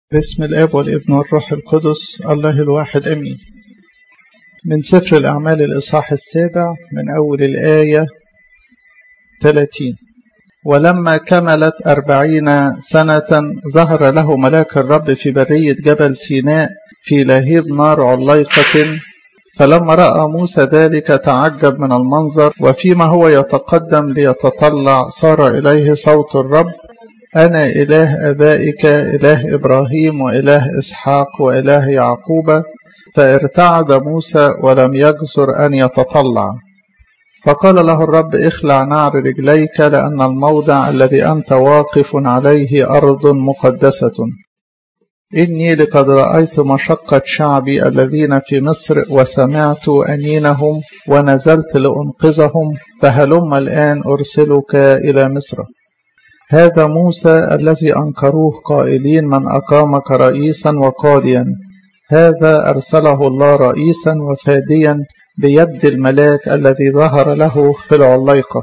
باسم الاب والابن والروح القدس الله الواحد امين من سفر الاعمال الاصحاح السابع من اول الايه 30 ولما كملت أربعين سنة ظهر له ملاك الرب في برية جبل سيناء في لهيب نار عليقة فلما رأى موسى ذلك تعجب من المنظر وفيما هو يتقدم ليتطلع صار إليه صوت الرب أنا إله أبائك إله إبراهيم وإله إسحاق وإله يعقوب فارتعد موسى ولم يجسر أن يتطلع فقال له الرب اخلع نعر رجليك لأن الموضع الذي أنت واقف عليه أرض مقدسة إني لقد رأيت مشقة شعبي الذين في مصر وسمعت أنينهم ونزلت لأنقذهم فهلم الآن أرسلك إلى مصر هذا موسى الذي أنكروه قائلين من أقامك رئيسا وقاضيا هذا أرسله الله رئيسا وفاديا بيد الملاك الذي ظهر له في العليقة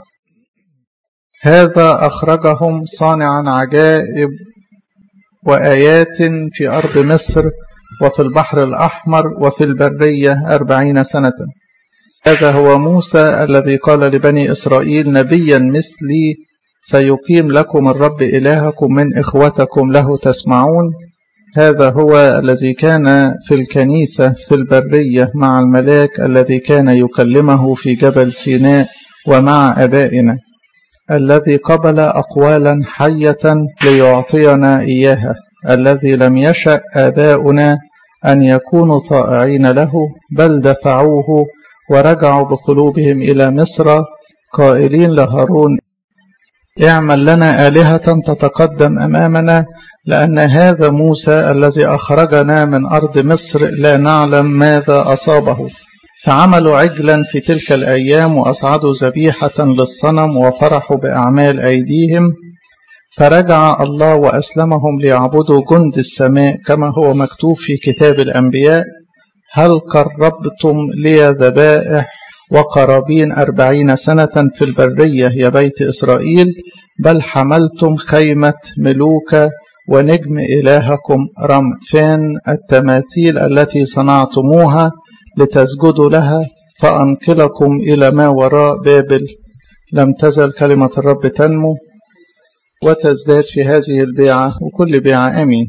هذا أخرجهم صانعا عجائب وآيات في أرض مصر وفي البحر الأحمر وفي البرية أربعين سنة هذا هو موسى الذي قال لبني إسرائيل نبيا مثلي سيقيم لكم الرب إلهكم من إخوتكم له تسمعون هذا هو الذي كان في الكنيسة في البرية مع الملاك الذي كان يكلمه في جبل سيناء ومع أبائنا الذي قبل أقوالا حية ليعطينا إياها الذي لم يشأ آباؤنا أن يكونوا طائعين له بل دفعوه ورجعوا بقلوبهم إلى مصر قائلين لهارون اعمل لنا آلهة تتقدم أمامنا لأن هذا موسى الذي أخرجنا من أرض مصر لا نعلم ماذا أصابه فعملوا عجلا في تلك الأيام وأصعدوا ذبيحة للصنم وفرحوا بأعمال أيديهم فرجع الله وأسلمهم ليعبدوا جند السماء كما هو مكتوب في كتاب الأنبياء هل قربتم لي ذبائح وقرابين أربعين سنة في البرية يا بيت إسرائيل بل حملتم خيمة ملوك ونجم إلهكم رمفان التماثيل التي صنعتموها لتسجدوا لها فأنقلكم إلى ما وراء بابل لم تزل كلمة الرب تنمو وتزداد في هذه البيعة وكل بيعة أمين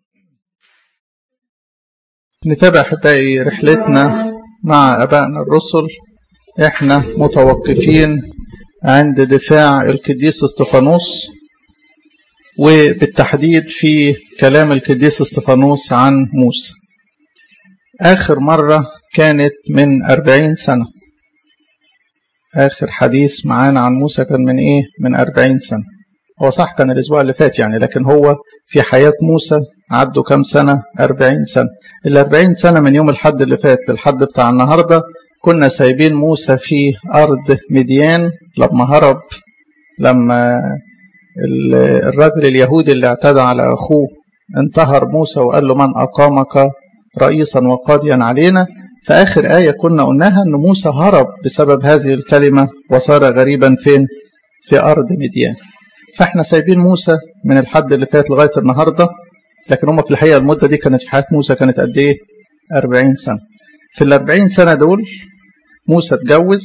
نتابع باقي رحلتنا مع أبائنا الرسل احنا متوقفين عند دفاع القديس استفانوس وبالتحديد في كلام القديس استفانوس عن موسى آخر مرة كانت من أربعين سنة آخر حديث معانا عن موسى كان من إيه؟ من أربعين سنة هو صح كان الأسبوع اللي فات يعني لكن هو في حياة موسى عدوا كام سنة؟ أربعين سنة الأربعين سنة من يوم الحد اللي فات للحد بتاع النهاردة كنا سايبين موسى في أرض مديان لما هرب لما الرجل اليهودي اللي اعتدى على أخوه انتهر موسى وقال له من أقامك رئيسا وقاضيا علينا فآخر آية كنا قلناها أن موسى هرب بسبب هذه الكلمة وصار غريبا فين في أرض مديان فاحنا سايبين موسى من الحد اللي فات لغاية النهاردة لكن هم في الحقيقة المدة دي كانت في حياة موسى كانت قد إيه 40 سنة في ال 40 سنة دول موسى اتجوز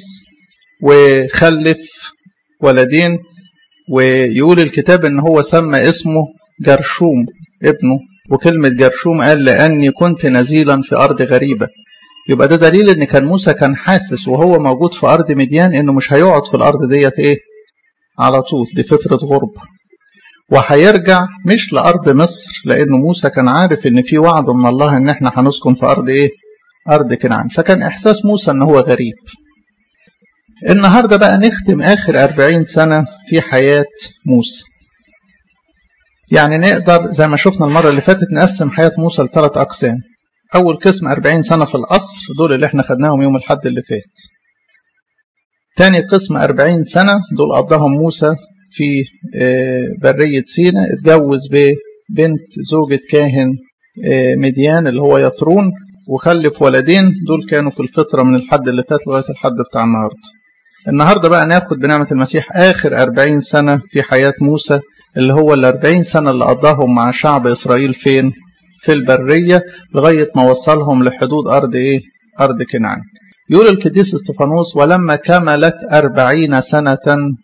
وخلف ولدين ويقول الكتاب ان هو سمى اسمه جرشوم ابنه وكلمة جرشوم قال لأني كنت نزيلا في أرض غريبة يبقى ده دليل ان كان موسى كان حاسس وهو موجود في أرض مديان انه مش هيقعد في الأرض ديت ايه على طول دي فترة غربة وهيرجع مش لأرض مصر لأنه موسى كان عارف ان في وعد من الله ان احنا هنسكن في أرض ايه أرض كنعان فكان إحساس موسى ان هو غريب النهاردة بقى نختم آخر أربعين سنة في حياة موسى يعني نقدر زي ما شفنا المرة اللي فاتت نقسم حياة موسى لثلاث أقسام أول قسم أربعين سنة في القصر دول اللي احنا خدناهم يوم الحد اللي فات تاني قسم أربعين سنة دول قضاهم موسى في برية سينا اتجوز ببنت زوجة كاهن مديان اللي هو يثرون وخلف ولدين دول كانوا في الفترة من الحد اللي فات لغاية الحد بتاع النهاردة النهاردة بقى ناخد بنعمة المسيح آخر أربعين سنة في حياة موسى اللي هو الأربعين سنة اللي قضاهم مع شعب إسرائيل فين في البرية لغاية ما وصلهم لحدود أرض إيه؟ أرض كنعان يقول القديس استفانوس ولما كملت أربعين سنة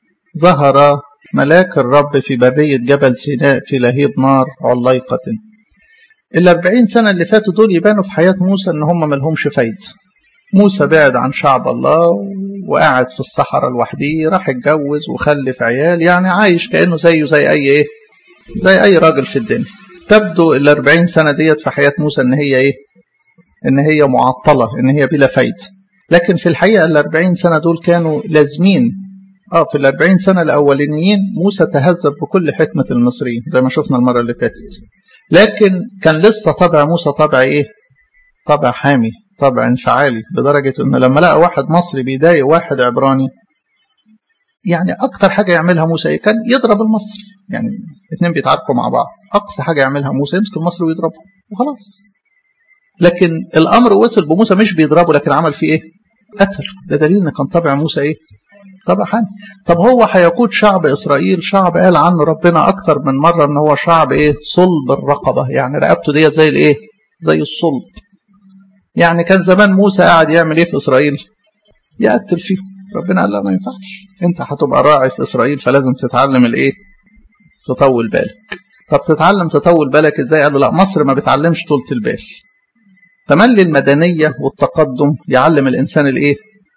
ظهر ملاك الرب في برية جبل سيناء في لهيب نار عليقة الأربعين سنة اللي فاتوا دول يبانوا في حياة موسى إن هم ملهمش فايدة موسى بعد عن شعب الله وقاعد في الصحراء لوحده راح اتجوز وخلف عيال يعني عايش كأنه زيه زي أي إيه زي أي راجل في الدنيا تبدو الأربعين سنة ديت في حياة موسى إن هي إيه إن هي معطلة إن هي بلا فايدة لكن في الحقيقة الأربعين سنة دول كانوا لازمين اه في الأربعين سنة الأولانيين موسى تهذب بكل حكمة المصريين زي ما شفنا المرة اللي فاتت لكن كان لسه طبع موسى طبع ايه طبع حامي طبع انفعالي لدرجة انه لما لقى واحد مصري بيضايق واحد عبراني يعني اكتر حاجة يعملها موسى ايه كان يضرب المصري يعني اتنين بيتعاركوا مع بعض اقصى حاجة يعملها موسى يمسك المصري ويضربه وخلاص لكن الامر وصل بموسى مش بيضربه لكن عمل فيه ايه قتل ده دليل ان كان طبع موسى ايه طبع حامي طب هو هيقود شعب اسرائيل شعب قال عنه ربنا اكتر من مره ان هو شعب ايه صلب الرقبه يعني رقبته ديت زي الايه زي الصلب يعني كان زمان موسى قاعد يعمل ايه في اسرائيل يقتل فيهم ربنا قال لا ما ينفعش انت هتبقى راعي في اسرائيل فلازم تتعلم الايه تطول بالك طب تتعلم تطول بالك ازاي قال له لا مصر ما بتعلمش طولة البال تملي المدنية والتقدم يعلم الإنسان الإيه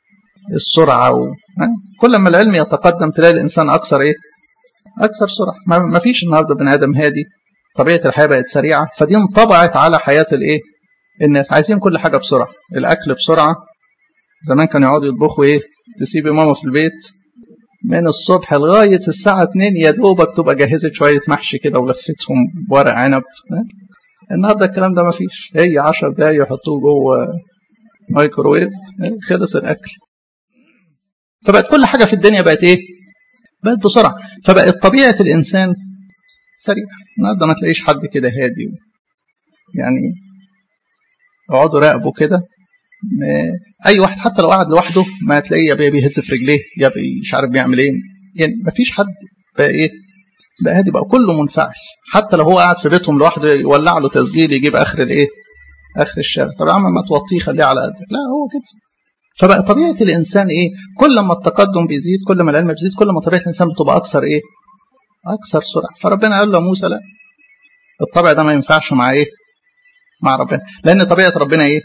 السرعة و... كل ما العلم يتقدم تلاقي الإنسان أكثر إيه أكثر سرعة ما فيش النهاردة بني آدم هادي طبيعة الحياة بقت سريعة فدي انطبعت على حياة الإيه الناس عايزين كل حاجة بسرعة الأكل بسرعة زمان كانوا يقعدوا يطبخوا إيه تسيبي ماما في البيت من الصبح لغاية الساعة 2 يا دوبك تبقى جهزت شوية محشي كده ولفتهم بورق عنب النهارده الكلام ده مفيش هي 10 دقايق يحطوه جوه مايكروويف خلص الاكل فبقت كل حاجه في الدنيا بقت ايه بقت بسرعه فبقت طبيعه الانسان سريعه النهارده ما تلاقيش حد كده هادي يعني اقعدوا راقبوا كده اي واحد حتى لو قعد لوحده ما تلاقيه يا بيهز في رجليه يا مش عارف بيعمل ايه يعني ما فيش حد بقى ايه بقى هادي بقى كله منفعل حتى لو هو قاعد في بيتهم لوحده يولع له تسجيل يجيب اخر الايه اخر الشارع طب يا عم ما توطيه خليه على قدك لا هو كده فبقى طبيعه الانسان ايه كل ما التقدم بيزيد كل ما العلم بيزيد كل ما طبيعه الانسان بتبقى اكثر ايه اكثر سرعه فربنا قال له موسى لا الطبع ده ما ينفعش مع ايه مع ربنا لان طبيعه ربنا ايه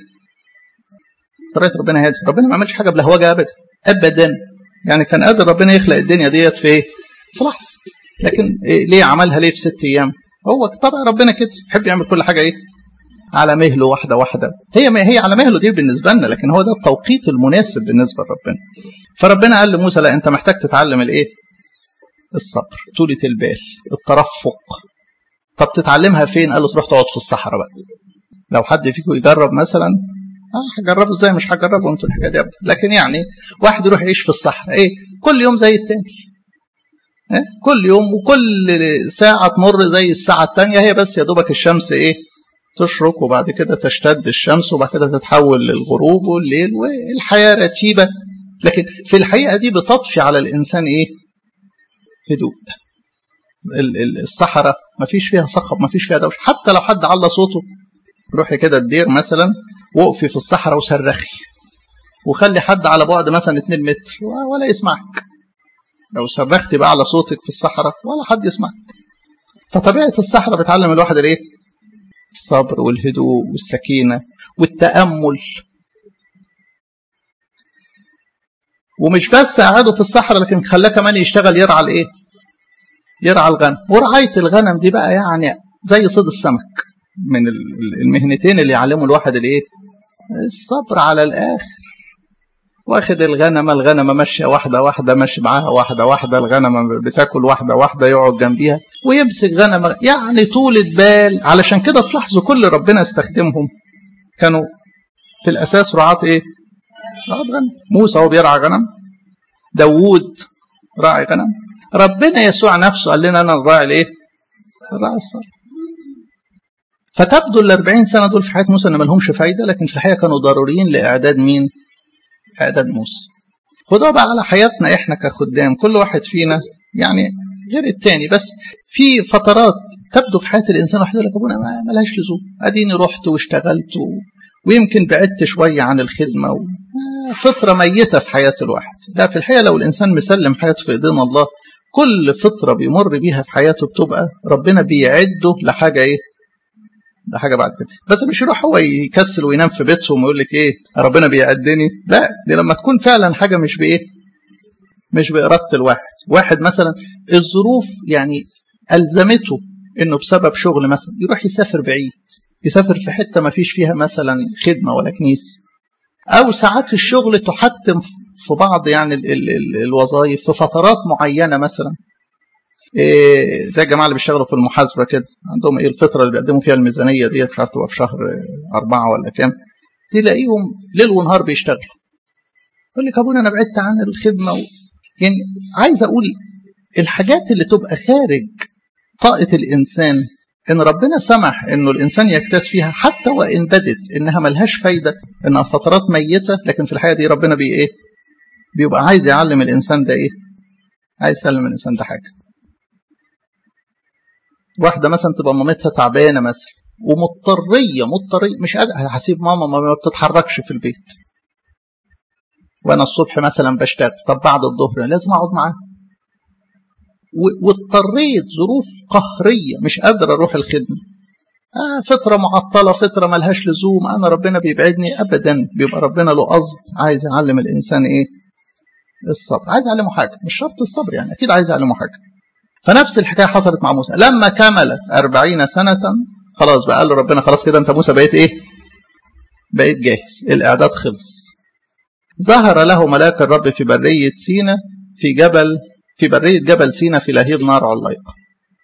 طبيعه ربنا هادي ربنا ما عملش حاجه بلهوجه ابدا ابدا يعني كان قادر ربنا يخلق الدنيا ديت في ايه في لحظه لكن إيه ليه عملها ليه في ست ايام هو طبع ربنا كده يحب يعمل كل حاجه ايه على مهله واحده واحده هي ما هي على مهله دي بالنسبه لنا لكن هو ده التوقيت المناسب بالنسبه لربنا فربنا قال لموسى لا انت محتاج تتعلم الايه الصبر طولة البال الترفق طب تتعلمها فين قال له تروح تقعد في الصحراء بقى لو حد فيكم يجرب مثلا اه هجربه ازاي مش هجربه انتوا الحاجه دي ابدا لكن يعني واحد يروح يعيش في الصحراء ايه كل يوم زي التاني إيه؟ كل يوم وكل ساعة تمر زي الساعة الثانية هي بس يا دوبك الشمس ايه تشرق وبعد كده تشتد الشمس وبعد كده تتحول للغروب والليل والحياة رتيبة لكن في الحقيقة دي بتطفي على الإنسان ايه هدوء الصحراء ما فيش فيها صخب ما فيش فيها دوش حتى لو حد على صوته روحي كده الدير مثلا وقفي في الصحراء وصرخي وخلي حد على بعد مثلا 2 متر ولا يسمعك لو صرختي بقى على صوتك في الصحراء ولا حد يسمعك فطبيعة الصحراء بتعلم الواحد الايه الصبر والهدوء والسكينة والتأمل ومش بس قعده في الصحراء لكن خلاه كمان يشتغل يرعى الايه يرعى الغنم ورعاية الغنم دي بقى يعني زي صيد السمك من المهنتين اللي يعلموا الواحد الايه الصبر على الاخر واخد الغنمة الغنمة ماشية واحدة واحدة ماشي معاها واحدة واحدة الغنمة بتاكل واحدة واحدة يقعد جنبيها ويمسك غنمة يعني طولة بال علشان كده تلاحظوا كل ربنا استخدمهم كانوا في الأساس رعاة إيه؟ رعاة غنم موسى هو بيرعى غنم داوود راعي غنم ربنا يسوع نفسه قال لنا أنا الراعي الإيه؟ الراعي الصالح فتبدو ال 40 سنة دول في حياة موسى إن ما لهمش فايدة لكن في الحقيقة كانوا ضروريين لإعداد مين؟ إعداد موسى خدوها بقى على حياتنا إحنا كخدام كل واحد فينا يعني غير التاني بس في فترات تبدو في حياه الانسان واحد يقول لك ابونا ما لهاش لزوم اديني رحت واشتغلت و... ويمكن بعدت شويه عن الخدمه و... فطره ميته في حياه الواحد لا في الحقيقه لو الانسان مسلم حياته في ايدين الله كل فطره بيمر بيها في حياته بتبقى ربنا بيعده لحاجه ايه ده حاجه بعد كده بس مش يروح هو يكسل وينام في بيتهم ويقول لك ايه ربنا بيعدني لا دي لما تكون فعلا حاجه مش بايه مش باراده الواحد واحد مثلا الظروف يعني الزمته انه بسبب شغل مثلا يروح يسافر بعيد يسافر في حته ما فيش فيها مثلا خدمه ولا كنيسه او ساعات الشغل تحتم في بعض يعني ال ال ال الوظائف في فترات معينه مثلا إيه زي الجماعه اللي بيشتغلوا في المحاسبه كده عندهم ايه الفتره اللي بيقدموا فيها الميزانيه ديت مش عارف تبقى في شهر اربعه ولا كام تلاقيهم ليل ونهار بيشتغلوا يقول لك ابونا انا بعدت عن الخدمه و... يعني عايز اقول الحاجات اللي تبقى خارج طاقه الانسان ان ربنا سمح انه الانسان يكتاز فيها حتى وان بدت انها ملهاش فايده انها فترات ميته لكن في الحقيقه دي ربنا بي ايه بيبقى عايز يعلم الانسان ده ايه عايز يسلم الانسان ده حاجه واحده مثلا تبقى مامتها تعبانه مثلا ومضطريه مضطريه مش قادره هسيب ماما ما بتتحركش في البيت وانا الصبح مثلا بشتغل طب بعد الظهر لازم اقعد معاها واضطريت ظروف قهريه مش قادره اروح الخدمه آه فتره معطله فتره ملهاش لزوم انا ربنا بيبعدني ابدا بيبقى ربنا له قصد عايز يعلم الانسان ايه الصبر عايز يعلمه حاجه مش شرط الصبر يعني اكيد عايز يعلمه حاجه فنفس الحكايه حصلت مع موسى لما كملت أربعين سنه خلاص بقى قال له ربنا خلاص كده انت موسى بقيت ايه بقيت جاهز الاعداد خلص ظهر له ملاك الرب في بريه سينا في جبل في بريه جبل سينا في لهيب نار عليقه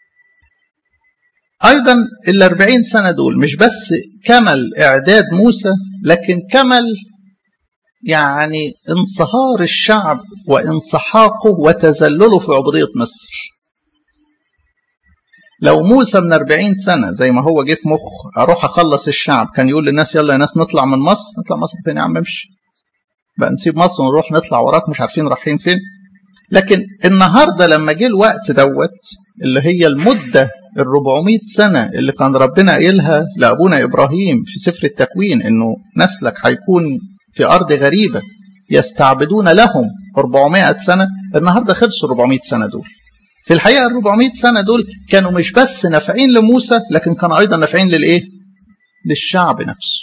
ايضا الأربعين سنه دول مش بس كمل اعداد موسى لكن كمل يعني انصهار الشعب وانسحاقه وتذلله في عبودية مصر لو موسى من 40 سنة زي ما هو جه في مخ أروح أخلص الشعب كان يقول للناس يلا يا ناس نطلع من مصر نطلع مصر فين يا عم امشي بقى نسيب مصر ونروح نطلع وراك مش عارفين رايحين فين لكن النهارده لما جه الوقت دوت اللي هي المدة ال 400 سنة اللي كان ربنا قايلها لأبونا إبراهيم في سفر التكوين إنه نسلك هيكون في أرض غريبة يستعبدون لهم 400 سنة النهاردة خلصوا 400 سنة دول في الحقيقة ال 400 سنة دول كانوا مش بس نافعين لموسى لكن كانوا أيضا نافعين للإيه؟ للشعب نفسه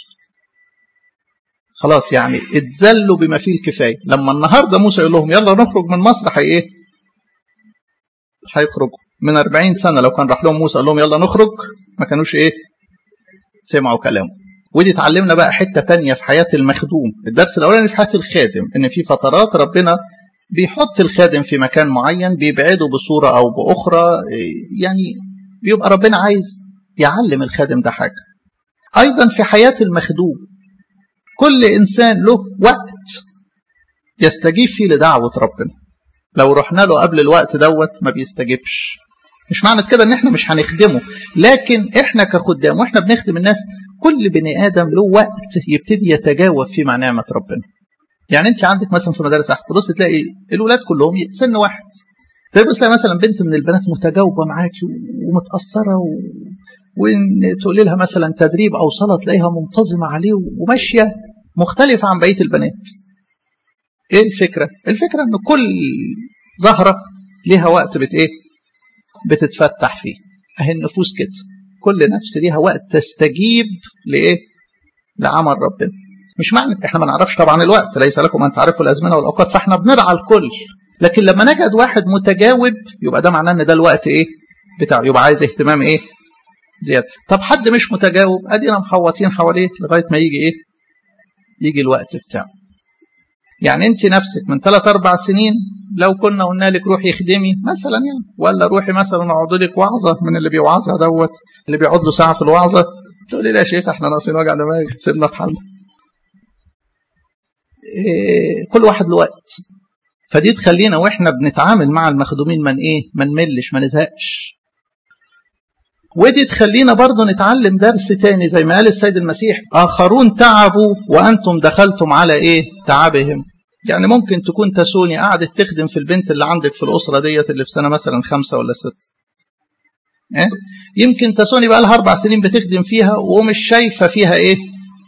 خلاص يعني اتذلوا بما فيه الكفاية لما النهاردة موسى يقول لهم يلا نخرج من مصر هي إيه؟ هيخرجوا من 40 سنة لو كان راح لهم موسى قال لهم يلا نخرج ما كانوش إيه؟ سمعوا كلامه ودي اتعلمنا بقى حته تانية في حياه المخدوم الدرس الاولاني في حياه الخادم ان في فترات ربنا بيحط الخادم في مكان معين بيبعده بصوره او باخرى يعني بيبقى ربنا عايز يعلم الخادم ده حاجه ايضا في حياه المخدوم كل انسان له وقت يستجيب فيه لدعوه ربنا لو رحنا له قبل الوقت دوت ما بيستجيبش مش معنى كده ان احنا مش هنخدمه لكن احنا كخدام واحنا بنخدم الناس كل بني ادم له وقت يبتدي يتجاوب فيه مع نعمه ربنا يعني انت عندك مثلا في مدارس احد تبص تلاقي الولاد كلهم سن واحد تبص تلاقي مثلا بنت من البنات متجاوبه معاكي ومتاثره و... وان تقولي لها مثلا تدريب او صلاه تلاقيها منتظمه عليه وماشيه مختلفه عن بقيه البنات ايه الفكره الفكره ان كل زهره ليها وقت بت ايه بتتفتح فيه اهي النفوس كده كل نفس ليها وقت تستجيب لايه لعمل ربنا مش معنى احنا ما نعرفش طبعا الوقت ليس لكم ان تعرفوا الازمنه والاوقات فاحنا بنرعى الكل لكن لما نجد واحد متجاوب يبقى ده معناه ان ده الوقت ايه بتاعه يبقى عايز اهتمام ايه زياده طب حد مش متجاوب ادينا محوطين حواليه لغايه ما يجي ايه يجي الوقت بتاعه يعني انت نفسك من ثلاث اربع سنين لو كنا قلنا لك روحي اخدمي مثلا يعني ولا روحي مثلا اقعد لك وعظه من اللي بيوعظها دوت اللي بيقعد له ساعه في الوعظه تقولي لا يا شيخ احنا ناقصين وجع دماغ سيبنا في حالنا إيه كل واحد له وقت فدي تخلينا واحنا بنتعامل مع المخدومين من ايه ما نملش ما نزهقش ودي تخلينا برضه نتعلم درس تاني زي ما قال السيد المسيح آخرون تعبوا وأنتم دخلتم على إيه تعبهم يعني ممكن تكون تسوني قعدت تخدم في البنت اللي عندك في الأسرة ديت اللي في سنة مثلا خمسة ولا ست إيه؟ يمكن تسوني بقى لها اربع سنين بتخدم فيها ومش شايفه فيها ايه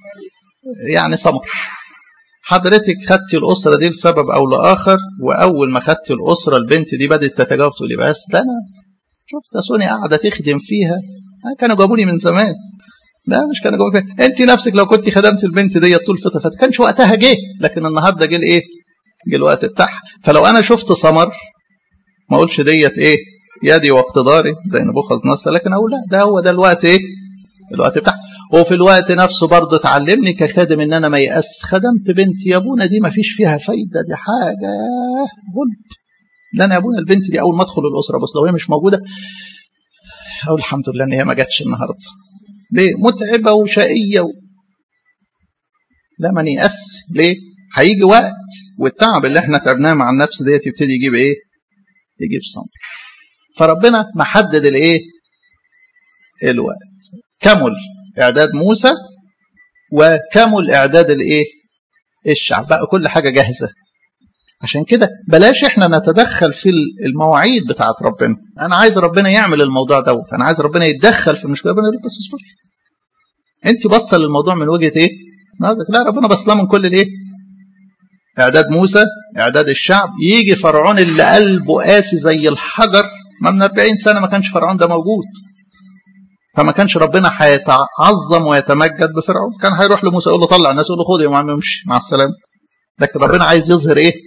يعني ثمر حضرتك خدتي الاسره دي لسبب او لاخر واول ما خدتي الاسره البنت دي بدات تتجاوب تقولي بس ده انا شفت سوني قاعده تخدم فيها كانوا جابوني من زمان لا مش كانوا جابوني فيها انت نفسك لو كنت خدمت البنت دي طول فتره فات كانش وقتها جه لكن النهارده جه الايه جه الوقت بتاعها فلو انا شفت ثمر ما اقولش ديت ايه يدي واقتداري زي نبوخذ نصر لكن اقول لا ده هو ده الوقت ايه الوقت بتاعها وفي الوقت نفسه برضه تعلمني كخادم ان انا ما يأس خدمت بنتي يا ابونا دي ما فيش فيها فايده دي حاجه غلب لا انا يا ابونا البنت دي اول ما ادخل الاسره بس لو هي مش موجوده اقول الحمد لله ان هي ما جاتش النهارده ليه متعبه وشقيه و... لا ما نيأس ليه هيجي وقت والتعب اللي احنا تعبناه مع النفس ديت يبتدي يجيب ايه يجيب ثمر فربنا محدد الايه الوقت كمل اعداد موسى وكمل اعداد الايه الشعب بقى كل حاجه جاهزه عشان كده بلاش احنا نتدخل في المواعيد بتاعت ربنا انا عايز ربنا يعمل الموضوع دوت انا عايز ربنا يتدخل في المشكله ربنا يقول بس اصبري انت بصه للموضوع من وجهه ايه نظرك لا ربنا بص من كل الايه اعداد موسى اعداد الشعب يجي فرعون اللي قلبه قاسي زي الحجر ما من 40 سنه ما كانش فرعون ده موجود فما كانش ربنا هيتعظم ويتمجد بفرعون كان هيروح لموسى يقول له طلع الناس يقول له خد يا معلم امشي مع السلامه لكن ربنا عايز يظهر ايه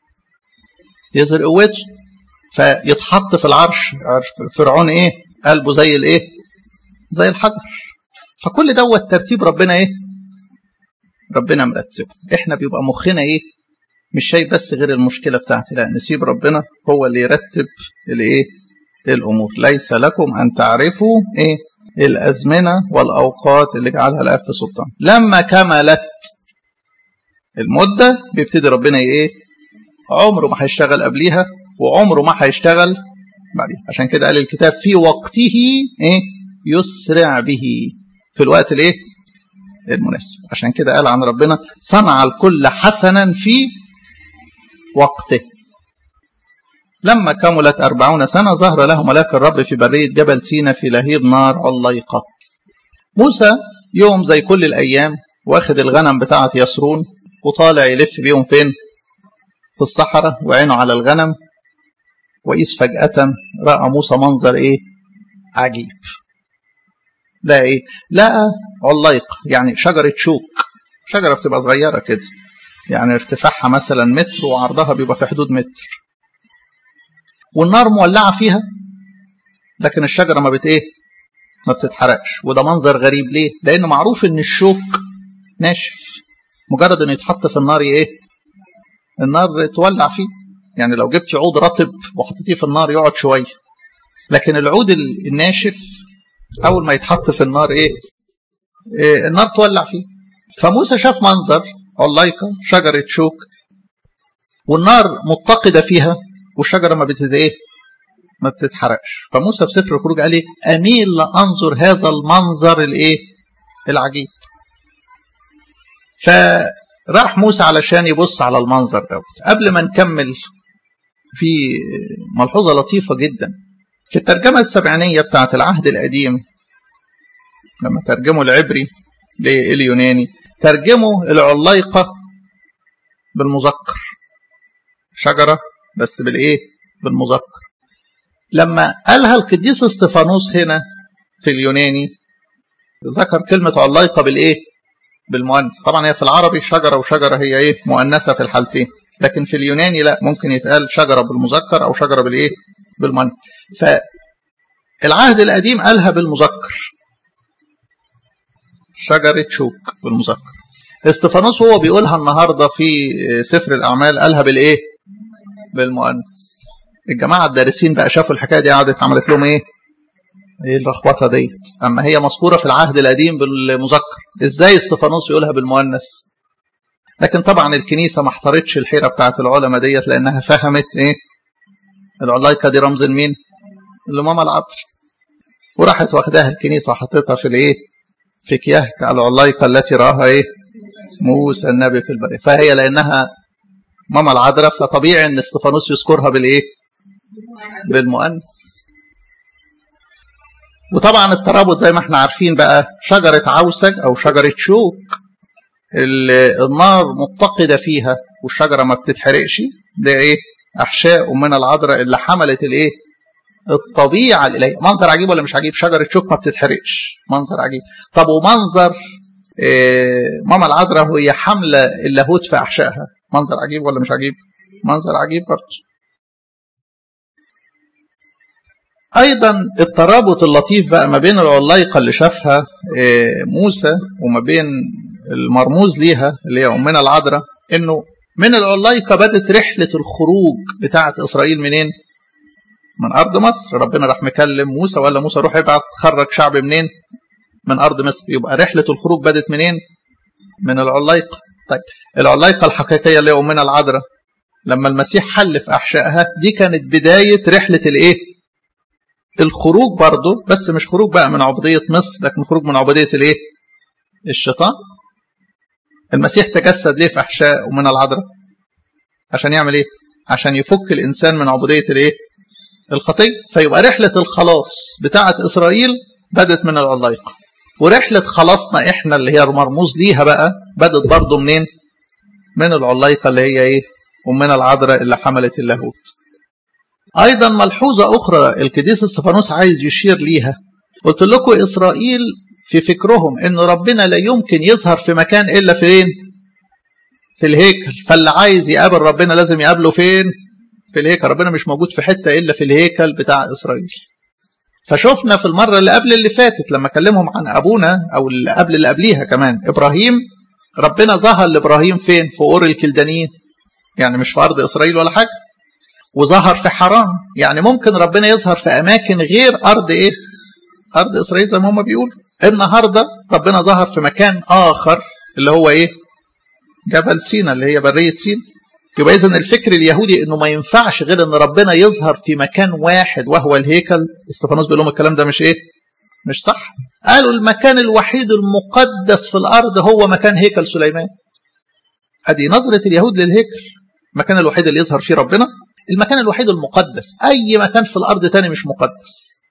يظهر قوته فيتحط في العرش فرعون ايه قلبه زي الايه زي الحجر فكل دوت ترتيب ربنا ايه ربنا مرتبه احنا بيبقى مخنا ايه مش شايف بس غير المشكله بتاعتي لا نسيب ربنا هو اللي يرتب الايه الامور ليس لكم ان تعرفوا ايه الازمنه والاوقات اللي جعلها الاب في سلطان لما كملت المده بيبتدي ربنا ايه عمره ما هيشتغل قبليها وعمره ما هيشتغل بعديها عشان كده قال الكتاب في وقته ايه يسرع به في الوقت الايه المناسب عشان كده قال عن ربنا صنع الكل حسنا في وقته لما كملت أربعون سنة ظهر له ملاك الرب في برية جبل سينا في لهيب نار عليقة موسى يوم زي كل الأيام واخد الغنم بتاعة يسرون وطالع يلف بيهم فين في الصحراء وعينه على الغنم وإذ فجأة رأى موسى منظر إيه عجيب ده إيه لقى عليق يعني شجرة شوك شجرة بتبقى صغيرة كده يعني ارتفاعها مثلا متر وعرضها بيبقى في حدود متر والنار مولعة فيها لكن الشجرة ما بت ايه ما بتتحرقش وده منظر غريب ليه لأنه معروف ان الشوك ناشف مجرد انه يتحط في النار ايه النار تولع فيه يعني لو جبت عود رطب وحطيتيه في النار يقعد شوية لكن العود الناشف أول ما يتحط في النار إيه, إيه النار تولع فيه فموسى شاف منظر علايقة شجرة شوك والنار متقدة فيها والشجرة ما بتت إيه ما بتتحرقش فموسى في سفر الخروج قال ايه اميل لانظر هذا المنظر الايه العجيب فراح موسى علشان يبص على المنظر دوت قبل ما نكمل في ملحوظة لطيفة جدا في الترجمة السبعينية بتاعة العهد القديم لما ترجموا العبري لليوناني ترجموا العلايقة بالمذكر شجرة بس بالايه بالمذكر لما قالها القديس استفانوس هنا في اليوناني ذكر كلمة علايقة بالايه بالمؤنث طبعا هي في العربي شجرة وشجرة هي ايه مؤنثة في الحالتين لكن في اليوناني لا ممكن يتقال شجرة بالمذكر او شجرة بالايه بالمؤنث فالعهد القديم قالها بالمذكر شجرة شوك بالمذكر استفانوس وهو بيقولها النهارده في سفر الاعمال قالها بالايه بالمؤنث الجماعه الدارسين بقى شافوا الحكايه دي قعدت عملت لهم ايه ايه اللخبطه ديت اما هي مذكوره في العهد القديم بالمذكر ازاي استفانوس يقولها بالمؤنث لكن طبعا الكنيسه ما احترتش الحيره بتاعت العلماء ديت لانها فهمت ايه العلايقه دي رمز لمين لماما العطر وراحت واخداها الكنيسه وحطيتها في الايه في كياهك العلايقه التي راها ايه موسى النبي في البريه فهي لانها ماما العذراء فطبيعي ان استفانوس يذكرها بالايه بالمؤنث وطبعا الترابط زي ما احنا عارفين بقى شجرة عوسج أو شجرة شوك النار متقدة فيها والشجرة ما بتتحرقش ده ايه أحشاء من العذراء اللي حملت الايه الطبيعة الإلهية منظر عجيب ولا مش عجيب شجرة شوك ما بتتحرقش منظر عجيب طب ومنظر إيه ماما العذراء وهي حاملة اللاهوت في أحشائها منظر عجيب ولا مش عجيب منظر عجيب برضه أيضا الترابط اللطيف بقى ما بين العلايقة اللي شافها إيه موسى وما بين المرموز ليها اللي هي أمنا العذراء إنه من العلايقة بدت رحلة الخروج بتاعة إسرائيل منين؟ من أرض مصر ربنا راح مكلم موسى ولا موسى روح ابعت خرج شعب منين؟ من أرض مصر يبقى رحلة الخروج بدت منين؟ من العلايقة طيب العلايقة الحقيقية اللي هي أمنا العذراء لما المسيح حل في أحشائها دي كانت بداية رحلة الإيه؟ الخروج برضه بس مش خروج بقى من عبودية مصر لكن خروج من عبودية الإيه؟ الشيطان المسيح تجسد ليه في أحشاء أمنا العذراء؟ عشان يعمل إيه؟ عشان يفك الإنسان من عبودية الإيه؟ الخطية فيبقى رحلة الخلاص بتاعة إسرائيل بدت من العلايقة ورحلة خلاصنا إحنا اللي هي المرموز ليها بقى بدت برضه منين؟ من العلايقة اللي هي إيه؟ أمنا العذراء اللي حملت اللاهوت. أيضا ملحوظة أخرى القديس استفانوس عايز يشير ليها قلت لكم إسرائيل في فكرهم إن ربنا لا يمكن يظهر في مكان إلا فين؟ في الهيكل فاللي عايز يقابل ربنا لازم يقابله فين؟ في الهيكل ربنا مش موجود في حتة إلا في الهيكل بتاع إسرائيل فشفنا في المرة اللي قبل اللي فاتت لما كلمهم عن أبونا أو اللي قبل اللي قبليها كمان إبراهيم ربنا ظهر لإبراهيم فين في أور الكلدانيين يعني مش في أرض إسرائيل ولا حاجة وظهر في حران يعني ممكن ربنا يظهر في أماكن غير أرض إيه أرض إسرائيل زي ما هم بيقولوا النهاردة ربنا ظهر في مكان آخر اللي هو إيه جبل سينا اللي هي برية سينا يبقى إذن الفكر اليهودي إنه ما ينفعش غير إن ربنا يظهر في مكان واحد وهو الهيكل استفانوس بيقول لهم الكلام ده مش إيه مش صح قالوا المكان الوحيد المقدس في الأرض هو مكان هيكل سليمان أدي نظرة اليهود للهيكل المكان الوحيد اللي يظهر فيه ربنا المكان الوحيد المقدس أي مكان في الأرض تاني مش مقدس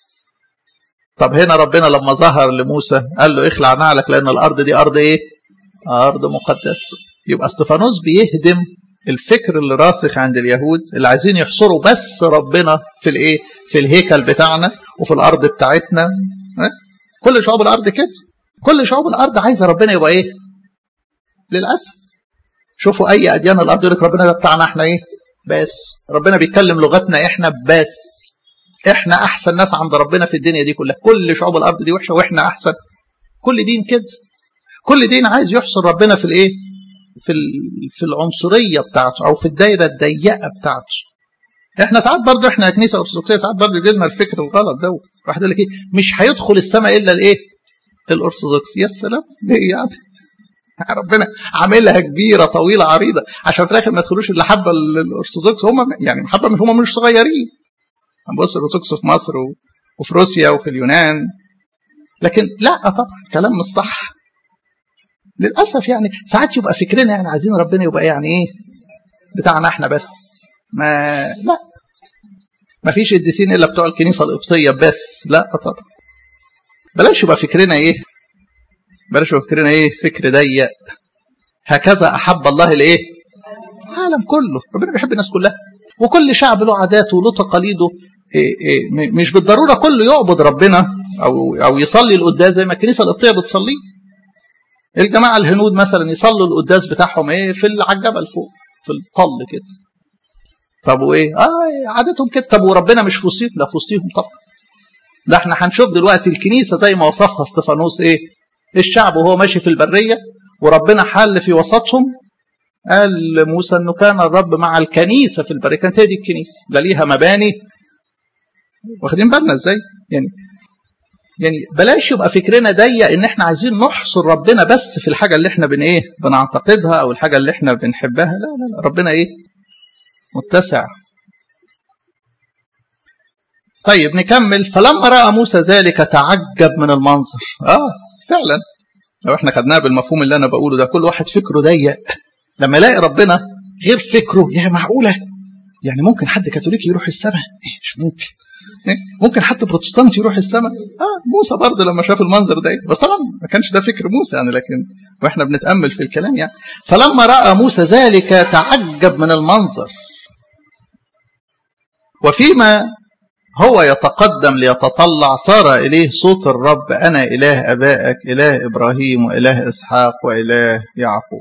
طب هنا ربنا لما ظهر لموسى قال له اخلع نعلك لأن الأرض دي أرض إيه أرض مقدس يبقى استفانوس بيهدم الفكر اللي راسخ عند اليهود اللي عايزين يحصروا بس ربنا في الايه في الهيكل بتاعنا وفي الارض بتاعتنا كل شعوب الارض كده كل شعوب الارض عايزه ربنا يبقى ايه للاسف شوفوا اي اديان الارض يقول لك ربنا ده بتاعنا احنا ايه بس ربنا بيتكلم لغتنا احنا بس احنا احسن ناس عند ربنا في الدنيا دي كلها كل شعوب الارض دي وحشه واحنا احسن كل دين كده كل دين عايز يحصر ربنا في الايه في في العنصريه بتاعته او في الدايره الضيقه بتاعته احنا ساعات برضه احنا كنيسه ارثوذكسيه ساعات برضه يجي لنا الفكر الغلط دوت واحد يقول لك ايه مش هيدخل السماء الا الايه الارثوذكس يا سلام ليه يعني ربنا عاملها كبيره طويله عريضه عشان في الاخر ما يدخلوش الا حبه الارثوذكس هم يعني حبه من هم مش صغيرين هنبص الارثوذكس في مصر وفي روسيا وفي اليونان لكن لا طبعا كلام مش صح للاسف يعني ساعات يبقى فكرنا يعني عايزين ربنا يبقى يعني ايه بتاعنا احنا بس ما لا ما فيش قديسين الا بتوع الكنيسه القبطيه بس لا طبعا بلاش يبقى فكرنا ايه بلاش يبقى فكرنا ايه فكر ضيق هكذا احب الله الايه العالم كله ربنا بيحب الناس كلها وكل شعب له عاداته وله تقاليده إيه إيه مش بالضروره كله يعبد ربنا او او يصلي القداس زي ما الكنيسه القبطيه بتصليه الجماعه الهنود مثلا يصلوا القداس بتاعهم ايه في على الجبل فوق في الطل كده طب وايه اه عادتهم كده طب وربنا مش في وسطيهم لا في وسطيهم طبعا ده احنا هنشوف دلوقتي الكنيسه زي ما وصفها استفانوس ايه الشعب وهو ماشي في البريه وربنا حل في وسطهم قال موسى انه كان الرب مع الكنيسه في البريه كانت هي دي الكنيسه لا ليها مباني واخدين بالنا ازاي يعني يعني بلاش يبقى فكرنا ضيق ان احنا عايزين نحصر ربنا بس في الحاجه اللي احنا بن ايه بنعتقدها او الحاجه اللي احنا بنحبها لا لا, لا ربنا ايه متسع طيب نكمل فلما راى موسى ذلك تعجب من المنظر اه فعلا لو احنا خدناها بالمفهوم اللي انا بقوله ده كل واحد فكره ضيق لما يلاقي ربنا غير فكره يا معقوله يعني ممكن حد كاثوليكي يروح السماء إيه مش ممكن إيه؟ ممكن حد بروتستانت يروح السماء اه موسى برضه لما شاف المنظر ده بس طبعا ما كانش ده فكر موسى يعني لكن واحنا بنتامل في الكلام يعني فلما راى موسى ذلك تعجب من المنظر وفيما هو يتقدم ليتطلع صار إليه صوت الرب أنا إله أبائك إله إبراهيم وإله إسحاق وإله يعقوب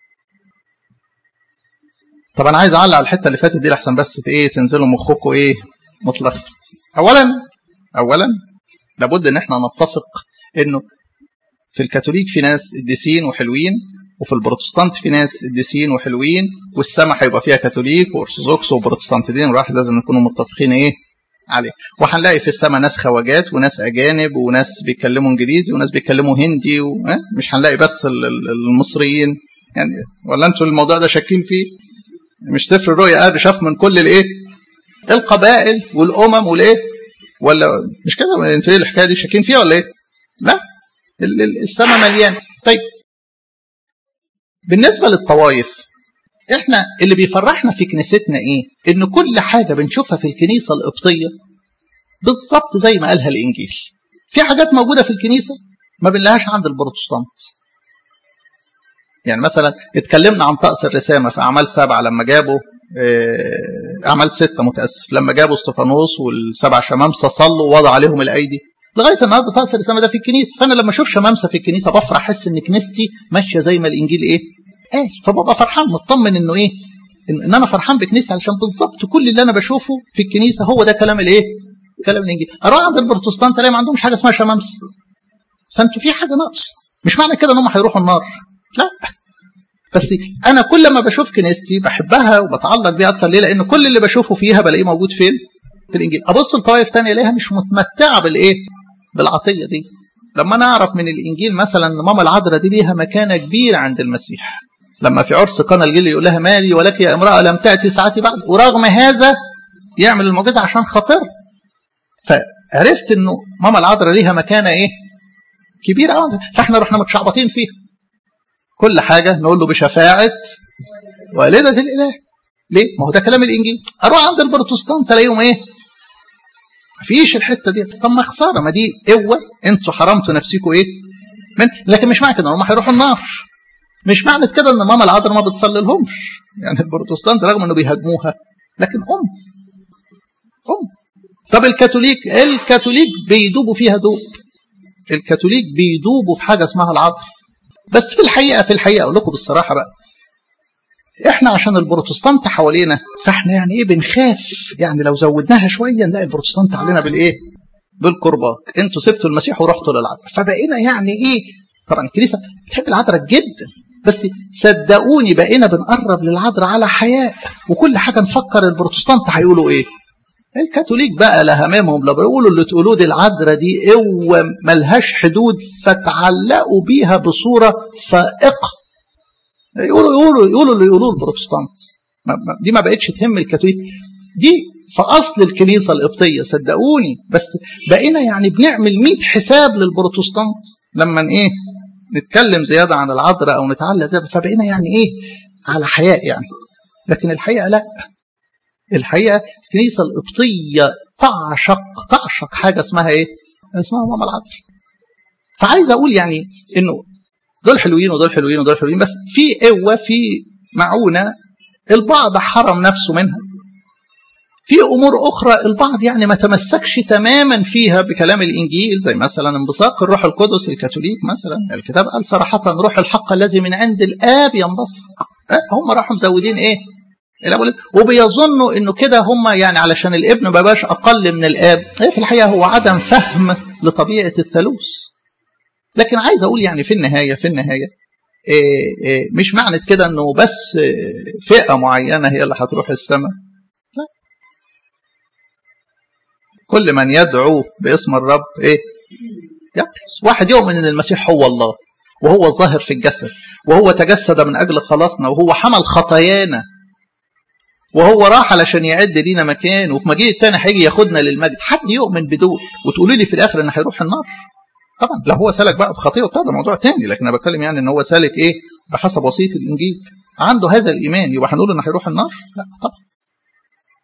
طب أنا عايز أعلق على الحتة اللي فاتت دي لحسن بس إيه تنزلوا مخكم إيه متلخبط أولا أولا لابد إن إحنا نتفق إنه في الكاثوليك في ناس قديسين وحلوين وفي البروتستانت في ناس قديسين وحلوين والسماء هيبقى فيها كاثوليك وارثوذكس وبروتستانتين الواحد لازم نكونوا متفقين ايه عليه وهنلاقي في السماء ناس خواجات وناس اجانب وناس بيتكلموا انجليزي وناس بيتكلموا هندي و... مش هنلاقي بس المصريين يعني ولا انتوا الموضوع ده شاكين فيه مش سفر الرؤيا قال شاف من كل الايه القبائل والامم والايه ولا مش كده انتوا ايه الحكايه دي شاكين فيها ولا ايه لا السماء مليانه طيب بالنسبه للطوائف احنا اللي بيفرحنا في كنيستنا ايه ان كل حاجه بنشوفها في الكنيسه القبطيه بالظبط زي ما قالها الانجيل في حاجات موجوده في الكنيسه ما بنلاقيهاش عند البروتستانت يعني مثلا اتكلمنا عن طقس الرسامه في اعمال سبعه لما جابوا اعمال سته متاسف لما جابوا استفانوس والسبع شمامسه صلوا ووضع عليهم الايدي لغايه النهارده طقس الرسامه ده في الكنيسه فانا لما اشوف شمامسه في الكنيسه بفرح احس ان كنيستي ماشيه زي ما الانجيل ايه قال فببقى فرحان مطمن انه ايه ان انا فرحان بكنيستي علشان بالظبط كل اللي انا بشوفه في الكنيسه هو ده كلام الايه كلام الانجيل اروح عند البروتستانت الاقي ما عندهمش حاجه اسمها شمامس فانتوا في حاجه ناقص مش معنى كده ان هم هيروحوا النار لا بس انا كل ما بشوف كنيستي بحبها وبتعلق بيها اكتر ليه لان كل اللي بشوفه فيها بلاقيه موجود فين في الانجيل ابص لطوائف ثانيه الاقيها مش متمتعه بالايه بالعطيه دي لما انا اعرف من الانجيل مثلا ان ماما العذراء دي ليها مكانه كبيره عند المسيح لما في عرس قنا الجيل يقول لها مالي ولك يا امراه لم تاتي ساعتي بعد ورغم هذا يعمل المعجزه عشان خاطر فعرفت انه ماما العذراء ليها مكانه ايه كبيره قوي فاحنا رحنا متشعبطين فيها كل حاجه نقول له بشفاعه والده الاله ليه ما هو ده كلام الانجيل اروح عند البروتستانت الاقيهم ايه مفيش الحته دي طب ما خساره ما دي قوه انتوا حرمتوا نفسكم ايه من لكن مش معنى كده هم هيروحوا النار مش معنى كده ان ماما العذراء ما بتصلي لهمش يعني البروتستانت رغم انه بيهاجموها لكن ام ام طب الكاثوليك الكاثوليك بيدوبوا فيها دوب الكاثوليك بيدوبوا في حاجه اسمها العذراء بس في الحقيقه في الحقيقه اقول لكم بالصراحه بقى احنا عشان البروتستانت حوالينا فاحنا يعني ايه بنخاف يعني لو زودناها شويه نلاقي البروتستانت علينا بالايه بالقرباك انتوا سبتوا المسيح ورحتوا للعذراء فبقينا يعني ايه طبعا الكنيسه بتحب العذراء جدا بس صدقوني بقينا بنقرب للعذراء على حياء وكل حاجه نفكر البروتستانت هيقولوا ايه الكاثوليك بقى لا همامهم لا بيقولوا اللي تقولوه دي العذراء دي قوه ملهاش حدود فتعلقوا بيها بصوره فائقه يقولوا يقولوا يقولوا اللي يقولوه البروتستانت دي ما بقتش تهم الكاثوليك دي في اصل الكنيسه القبطيه صدقوني بس بقينا يعني بنعمل 100 حساب للبروتستانت لما ايه نتكلم زياده عن العذراء او نتعلق زياده فبقينا يعني ايه على حياء يعني لكن الحقيقه لا الحقيقه الكنيسه القبطيه تعشق تعشق حاجه اسمها ايه؟ اسمها ماما العذراء فعايز اقول يعني انه دول حلوين ودول حلوين ودول حلوين بس في قوه في معونه البعض حرم نفسه منها في امور اخرى البعض يعني ما تمسكش تماما فيها بكلام الانجيل زي مثلا انبثاق الروح القدس الكاثوليك مثلا الكتاب قال صراحه روح الحق الذي من عند الاب ينبثق هم راحوا مزودين ايه وبيظنوا انه كده هم يعني علشان الابن ما بقاش اقل من الاب في الحقيقه هو عدم فهم لطبيعه الثالوث لكن عايز اقول يعني في النهايه في النهايه إيه إيه مش معنى كده انه بس فئه معينه هي اللي هتروح السماء لا كل من يدعو باسم الرب ايه يخلص واحد يؤمن ان المسيح هو الله وهو الظاهر في الجسد وهو تجسد من اجل خلاصنا وهو حمل خطايانا وهو راح علشان يعد لينا مكان وفي مجيء التاني هيجي ياخدنا للمجد حد يؤمن بدول وتقولوا لي في الاخر ان هيروح النار طبعا لو هو سلك بقى بخطيئه ده موضوع تاني لكن انا بتكلم يعني ان هو سالك ايه بحسب وصيه الانجيل عنده هذا الايمان يبقى هنقول انه هيروح النار لا طبعا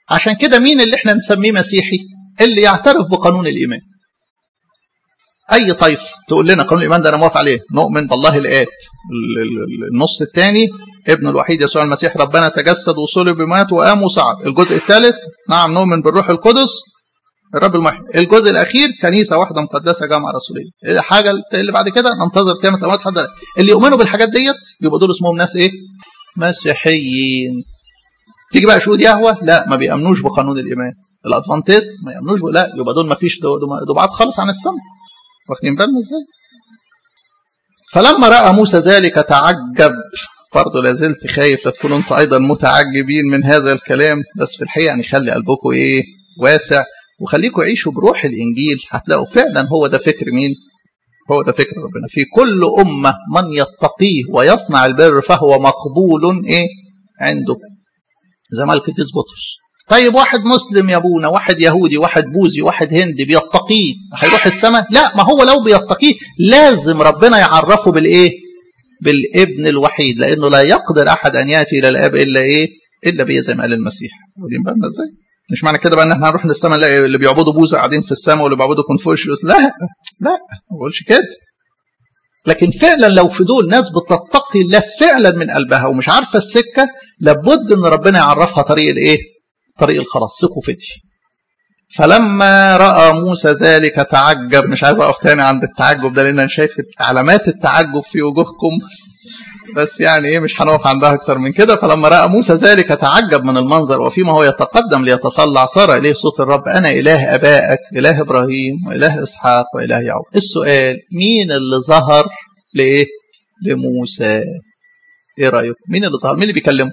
عشان كده مين اللي احنا نسميه مسيحي اللي يعترف بقانون الإيمان أي طائفة تقول لنا قانون الإيمان ده أنا موافق عليه نؤمن بالله الآب النص الثاني ابن الوحيد يسوع المسيح ربنا تجسد وصلب ومات وقام وصعد الجزء الثالث نعم نؤمن بالروح القدس الرب المحي الجزء الاخير كنيسه واحده مقدسه جامعه رسوليه الحاجه اللي بعد كده ننتظر قيامه الاموات حد اللي يؤمنوا بالحاجات ديت يبقى دول اسمهم ناس ايه مسيحيين تيجي بقى شهود يهوه لا ما بيامنوش بقانون الايمان الادفانتست ما يامنوش لا يبقى دول ما فيش دول بعاد خالص عن السماء واخدين بالنا ازاي فلما راى موسى ذلك تعجب برضه لازلت خايف لا تكونوا انتم ايضا متعجبين من هذا الكلام بس في الحقيقه يعني خلي قلبكم ايه واسع وخليكم عيشوا بروح الانجيل هتلاقوا فعلا هو ده فكر مين هو ده فكر ربنا في كل امه من يتقيه ويصنع البر فهو مقبول ايه عنده زي ما القديس بطرس طيب واحد مسلم يا ابونا واحد يهودي واحد بوذي واحد هندي بيتقيه هيروح السماء لا ما هو لو بيتقيه لازم ربنا يعرفه بالايه بالابن الوحيد لانه لا يقدر احد ان ياتي الى الاب الا ايه الا بيه زي ما قال المسيح واخدين بالنا ازاي مش معنى كده بقى ان احنا هنروح للسماء نلاقي اللي بيعبدوا بوذا قاعدين في السماء واللي بيعبدوا كونفوشيوس لا لا ما بقولش كده لكن فعلا لو في دول ناس بتتقي الله فعلا من قلبها ومش عارفه السكه لابد ان ربنا يعرفها طريق الايه؟ طريق الخلاص ثقوا في دي. فلما راى موسى ذلك تعجب مش عايز اقف تاني عند التعجب ده لان انا شايف علامات التعجب في وجوهكم بس يعني ايه مش هنقف عندها اكتر من كده فلما راى موسى ذلك تعجب من المنظر وفيما هو يتقدم ليتطلع صار اليه صوت الرب انا اله ابائك اله ابراهيم واله اسحاق واله يعقوب السؤال مين اللي ظهر لايه لموسى ايه رايكم مين اللي ظهر مين اللي بيكلمه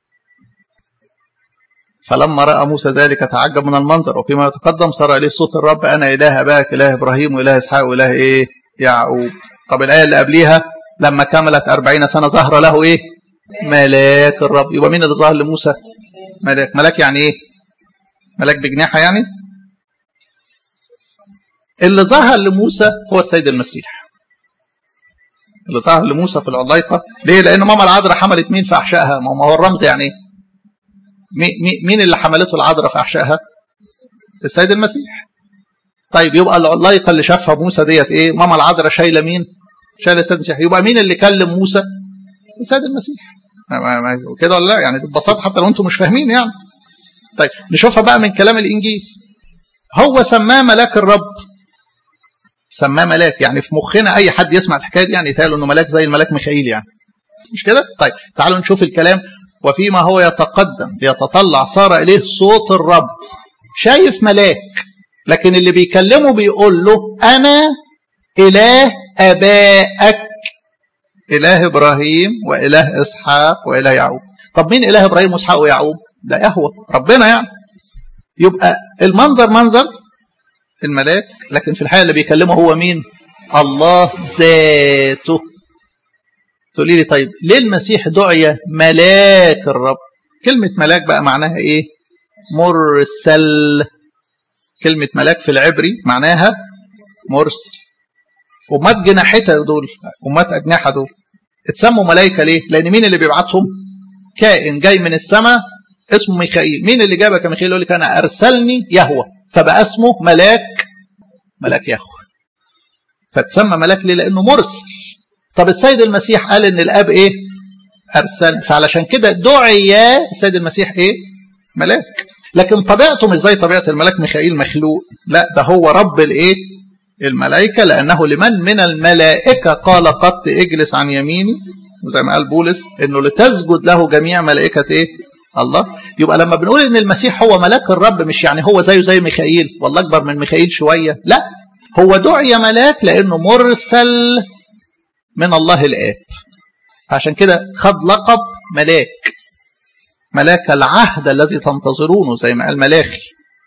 فلما راى موسى ذلك تعجب من المنظر وفيما يتقدم صار اليه صوت الرب انا اله ابائك اله ابراهيم واله اسحاق واله ايه يعقوب طب الايه اللي قبليها لما كملت أربعين سنة ظهر له إيه ملاك الرب يبقى مين اللي ظهر لموسى ملاك ملاك يعني إيه ملاك بجناحة يعني اللي ظهر لموسى هو السيد المسيح اللي ظهر لموسى في العلايقة ليه لأن ماما العذراء حملت مين في أحشائها ما هو الرمز يعني إيه مين اللي حملته العذراء في أحشائها السيد المسيح طيب يبقى العلايقة اللي شافها موسى ديت إيه ماما العذراء شايلة مين شايل السيد المسيح يبقى مين اللي كلم موسى السيد المسيح كده ولا لا يعني ببساطه حتى لو انتم مش فاهمين يعني طيب نشوفها بقى من كلام الانجيل هو سماه ملاك الرب سماه ملاك يعني في مخنا اي حد يسمع الحكايه دي يعني يتقال انه ملاك زي الملاك ميخائيل يعني مش كده طيب تعالوا نشوف الكلام وفيما هو يتقدم ليتطلع صار اليه صوت الرب شايف ملاك لكن اللي بيكلمه بيقول له انا اله ابائك اله ابراهيم واله اسحاق واله يعقوب طب مين اله ابراهيم واسحاق ويعقوب ده يهوه ربنا يعني يبقى المنظر منظر الملاك لكن في الحقيقه اللي بيكلمه هو مين الله ذاته تقولي لي طيب ليه المسيح دعي ملاك الرب كلمة ملاك بقى معناها ايه مرسل كلمة ملاك في العبري معناها مرسل أمات جناحتها دول أمات أجنحة دول اتسموا ملائكة ليه؟ لأن مين اللي بيبعتهم؟ كائن جاي من السماء اسمه ميخائيل مين اللي جابك يا ميخائيل يقول لك أنا أرسلني يهوى فبقى اسمه ملاك ملاك يهوى فتسمى ملاك ليه؟ لأنه مرسل طب السيد المسيح قال إن الآب إيه؟ أرسل فعلشان كده دعي السيد المسيح إيه؟ ملاك لكن طبيعته مش زي طبيعة الملاك ميخائيل مخلوق لا ده هو رب الإيه؟ الملائكة لأنه لمن من الملائكة قال قط اجلس عن يميني وزي ما قال بولس انه لتسجد له جميع ملائكة ايه الله يبقى لما بنقول ان المسيح هو ملاك الرب مش يعني هو زيه زي ميخائيل والله اكبر من ميخائيل شوية لا هو دعي ملاك لانه مرسل من الله الاب عشان كده خد لقب ملاك ملاك العهد الذي تنتظرونه زي ما قال ملاخي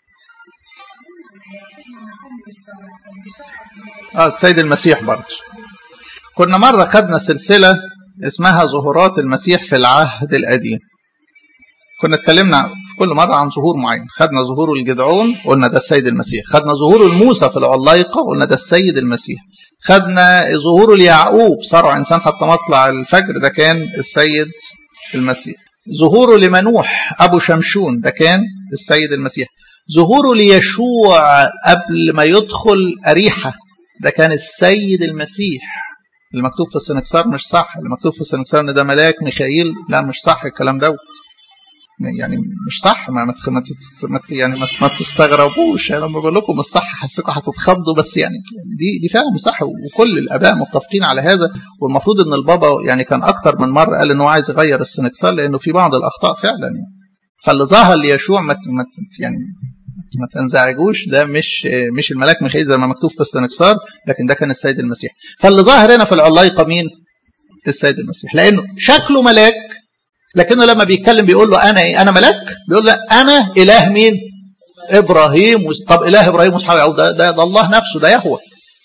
اه السيد المسيح برضه كنا مرة خدنا سلسلة اسمها ظهورات المسيح في العهد القديم كنا اتكلمنا في كل مرة عن ظهور معين خدنا ظهور الجدعون قلنا ده السيد المسيح خدنا ظهور الموسى في العلايقة قلنا ده السيد المسيح خدنا ظهور اليعقوب صاروا إنسان حتى مطلع الفجر ده كان السيد المسيح ظهوره لمنوح ابو شمشون ده كان السيد المسيح ظهوره ليشوع قبل ما يدخل اريحه ده كان السيد المسيح اللي مكتوب في السنكسار مش صح اللي مكتوب في السنكسار ان ده ملاك ميخائيل لا مش صح الكلام دوت يعني مش صح ما مت... ما تت... يعني ما, ما تستغربوش يعني لما بقول لكم الصح حسكم هتتخضوا بس يعني دي دي فعلا صح وكل الاباء متفقين على هذا والمفروض ان البابا يعني كان اكتر من مره قال انه عايز يغير السنكسار لانه في بعض الاخطاء فعلا يعني فاللي ظهر ليشوع ما ما يعني ما تنزعجوش ده مش مش الملاك ميخائيل زي ما مكتوب في السنكسار لكن ده كان السيد المسيح فاللي ظاهر هنا في العلايقه مين؟ السيد المسيح لانه شكله ملاك لكنه لما بيتكلم بيقول له انا ايه؟ انا ملاك؟ بيقول له انا اله مين؟ ابراهيم طب اله ابراهيم واسحاق ويعقوب ده, ده, ده الله نفسه ده يهوه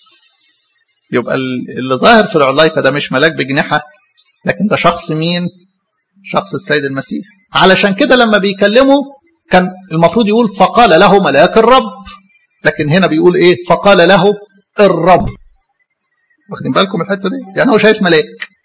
يبقى اللي ظاهر في العلايقه ده مش ملاك بجناحه لكن ده شخص مين؟ شخص السيد المسيح علشان كده لما بيكلمه كان المفروض يقول فقال له ملاك الرب لكن هنا بيقول ايه فقال له الرب واخدين بالكم الحته دي يعني هو شايف ملاك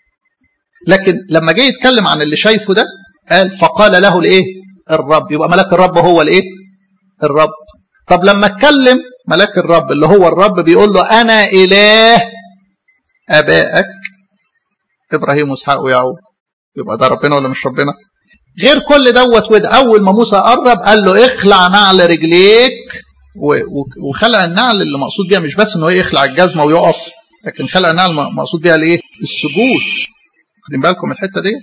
لكن لما جه يتكلم عن اللي شايفه ده قال فقال له الايه الرب يبقى ملاك الرب هو الايه الرب طب لما اتكلم ملاك الرب اللي هو الرب بيقول له انا اله ابائك ابراهيم واسحاق ويعقوب يبقى ده ربنا ولا مش ربنا غير كل دوت وده اول ما موسى قرب قال له اخلع نعل رجليك وخلع النعل اللي مقصود بيها مش بس ان هو يخلع الجزمه ويقف لكن خلع النعل مقصود بيها الايه السجود واخدين بالكم الحته ديت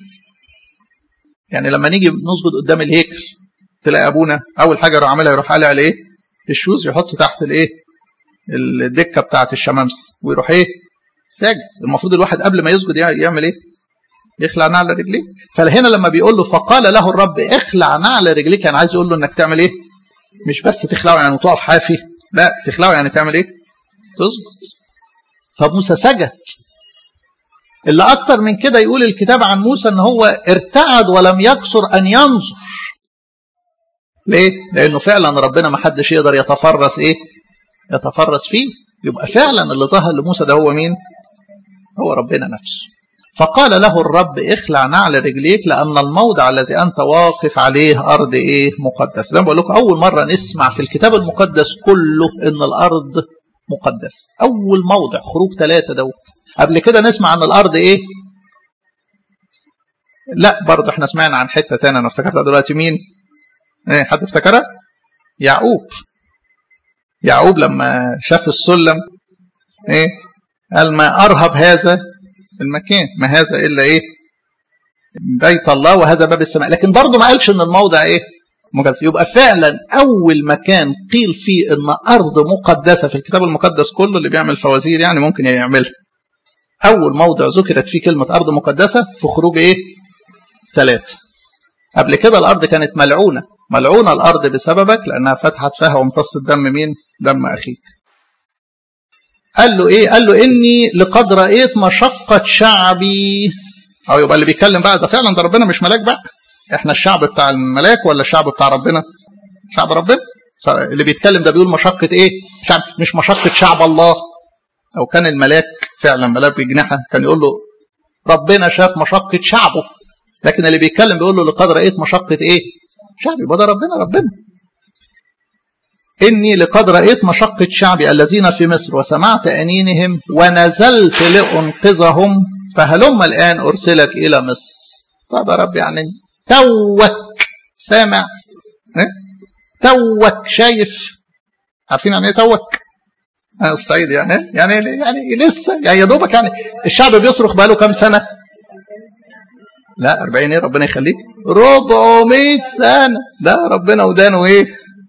يعني لما نيجي نسجد قدام الهيكل تلاقي ابونا اول حاجه يروح عاملها يروح قالع الايه الشوز يحطه تحت الايه الدكه بتاعه الشمامس ويروح ايه ساجد المفروض الواحد قبل ما يسجد يعمل ايه يخلع نعل رجليه فهنا لما بيقول له فقال له الرب اخلع نعل رجليك يعني عايز يقول له انك تعمل ايه مش بس تخلعه يعني وتقف حافي لا تخلعه يعني تعمل ايه تسجد فموسى سجد اللي اكتر من كده يقول الكتاب عن موسى ان هو ارتعد ولم يكسر ان ينظر ليه لانه فعلا ربنا ما حدش يقدر يتفرس ايه يتفرس فيه يبقى فعلا اللي ظهر لموسى ده هو مين هو ربنا نفسه فقال له الرب اخلع نعل رجليك لأن الموضع الذي أنت واقف عليه أرض إيه مقدس ده بقول لكم أول مرة نسمع في الكتاب المقدس كله إن الأرض مقدس أول موضع خروج ثلاثة دوت قبل كده نسمع عن الأرض إيه لا برضه احنا سمعنا عن حتة تانية أنا افتكرتها دلوقتي مين ايه حد افتكرها يعقوب يعقوب لما شاف السلم ايه قال ما أرهب هذا المكان ما هذا إلا إيه بيت الله وهذا باب السماء لكن برضه ما قالش ان الموضع ايه مقدس يبقى فعلا اول مكان قيل فيه ان ارض مقدسه في الكتاب المقدس كله اللي بيعمل فوازير يعني ممكن يعملها اول موضع ذكرت فيه كلمه ارض مقدسه في خروج ايه ثلاثه قبل كده الارض كانت ملعونه ملعونه الارض بسببك لانها فتحت فيها وامتص الدم مين دم اخيك قال له ايه قال له اني لقد رايت مشقه شعبي او يبقى اللي بيتكلم بقى ده فعلا ده ربنا مش ملاك بقى احنا الشعب بتاع الملاك ولا الشعب بتاع ربنا شعب ربنا اللي بيتكلم ده بيقول مشقه ايه شعب مش مشقه شعب الله او كان الملاك فعلا ملاك بجناحه كان يقول له ربنا شاف مشقه شعبه لكن اللي بيتكلم بيقول له لقد رايت مشقه ايه شعبي يبقى ده ربنا ربنا إني لقد رأيت مشقة شعبي الذين في مصر وسمعت أنينهم ونزلت لأنقذهم فهلم الآن أرسلك إلى مصر طب يا رب يعني توك سامع إيه؟ توك شايف عارفين يعني ايه توك الصعيد يعني يعني يعني لسه يعني يا دوبك يعني الشعب بيصرخ بقاله كام سنه لا 40 ايه ربنا يخليك 400 سنه ده ربنا ودانه ايه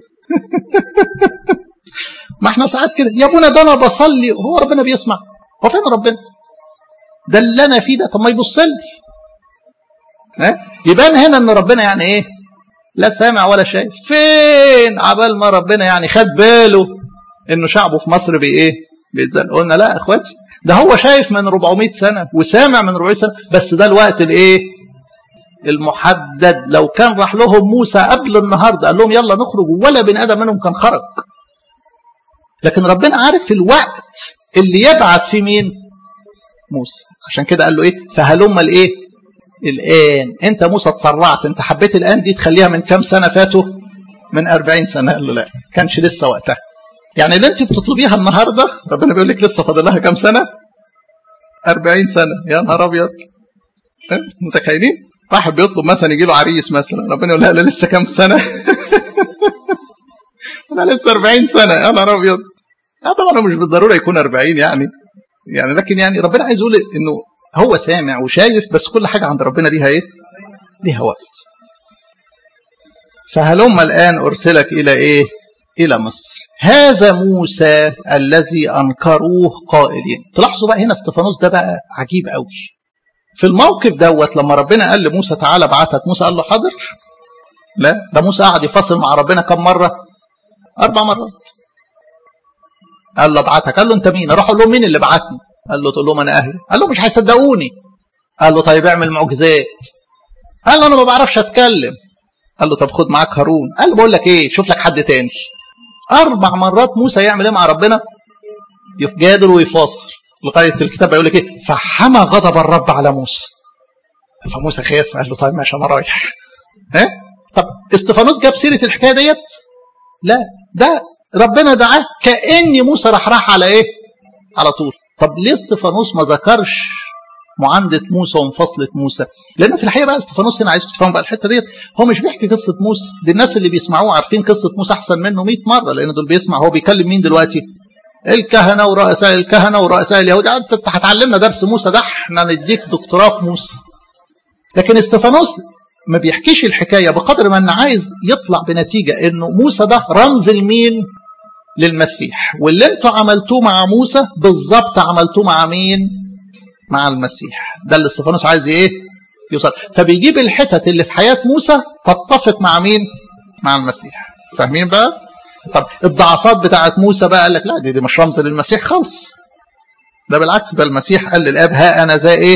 ما احنا ساعات كده يا ابونا ده انا بصلي هو ربنا بيسمع هو فين ربنا ده اللي انا فيه ده طب ما يبص لي ها يبان هنا ان ربنا يعني ايه لا سامع ولا شايف فين عبال ما ربنا يعني خد باله انه شعبه في مصر بي ايه بيتزل قلنا لا يا اخواتي ده هو شايف من 400 سنه وسامع من 400 سنه بس ده الوقت الايه المحدد لو كان راح لهم موسى قبل النهارده قال لهم يلا نخرج ولا بني ادم منهم كان خرج لكن ربنا عارف الوقت اللي يبعت فيه مين موسى عشان كده قال له ايه فهلم الايه الآن أنت موسى تسرعت أنت حبيت الآن دي تخليها من كام سنة فاتوا من 40 سنة قال له لا كانش لسه وقتها يعني اللي أنت بتطلبيها النهاردة ربنا بيقول لك لسه فاضل لها كام سنة 40 سنة يا نهار أبيض متخيلين واحد بيطلب مثلا يجي له عريس مثلا ربنا يقول لا لسه كام سنة انا لسه 40 سنه يا نهار ابيض طبعا مش بالضروره يكون 40 يعني يعني لكن يعني ربنا عايز يقول انه هو سامع وشايف بس كل حاجه عند ربنا ليها ايه؟ ليها وقت. فهلم الان ارسلك الى ايه؟ الى مصر. هذا موسى الذي انكروه قائلين. تلاحظوا بقى هنا استفانوس ده بقى عجيب قوي. في الموقف دوت لما ربنا قال لموسى تعالى ابعتك موسى قال له حاضر؟ لا ده موسى قعد يفاصل مع ربنا كم مره؟ اربع مرات. قال له ابعتك قال له انت مين؟ اروح اقول لهم مين اللي بعتني؟ قال له تقول لهم انا اهلي قال له مش هيصدقوني قال له طيب اعمل معجزات قال له انا ما بعرفش اتكلم قال له طب خد معاك هارون قال له بقول لك ايه شوف لك حد تاني اربع مرات موسى يعمل ايه مع ربنا يجادل ويفاصل لغايه الكتاب بيقول لك ايه فحمى غضب الرب على موسى فموسى خاف قال له طيب ماشي انا رايح ها طب استفانوس جاب سيره الحكايه ديت لا ده ربنا دعاه كان موسى راح راح على ايه على طول طب ليه استفانوس ما ذكرش معاندة موسى ومفاصلة موسى؟ لأن في الحقيقة بقى استفانوس هنا عايز تفهم بقى الحتة ديت هو مش بيحكي قصة موسى، دي الناس اللي بيسمعوه عارفين قصة موسى أحسن منه 100 مرة لأن دول بيسمع هو بيكلم مين دلوقتي؟ الكهنة ورؤساء الكهنة ورؤساء اليهود أنت هتعلمنا درس موسى ده احنا نديك دكتوراه في موسى. لكن استفانوس ما بيحكيش الحكاية بقدر ما أنه عايز يطلع بنتيجة إنه موسى ده رمز لمين؟ للمسيح واللي انتوا عملتوه مع موسى بالظبط عملتوه مع مين مع المسيح ده اللي استفانوس عايز ايه يوصل فبيجيب الحتت اللي في حياة موسى تتفق مع مين مع المسيح فاهمين بقى طب الضعفات بتاعت موسى بقى قال لك لا دي, دي مش رمز للمسيح خالص ده بالعكس ده المسيح قال للاب ها انا ذا ايه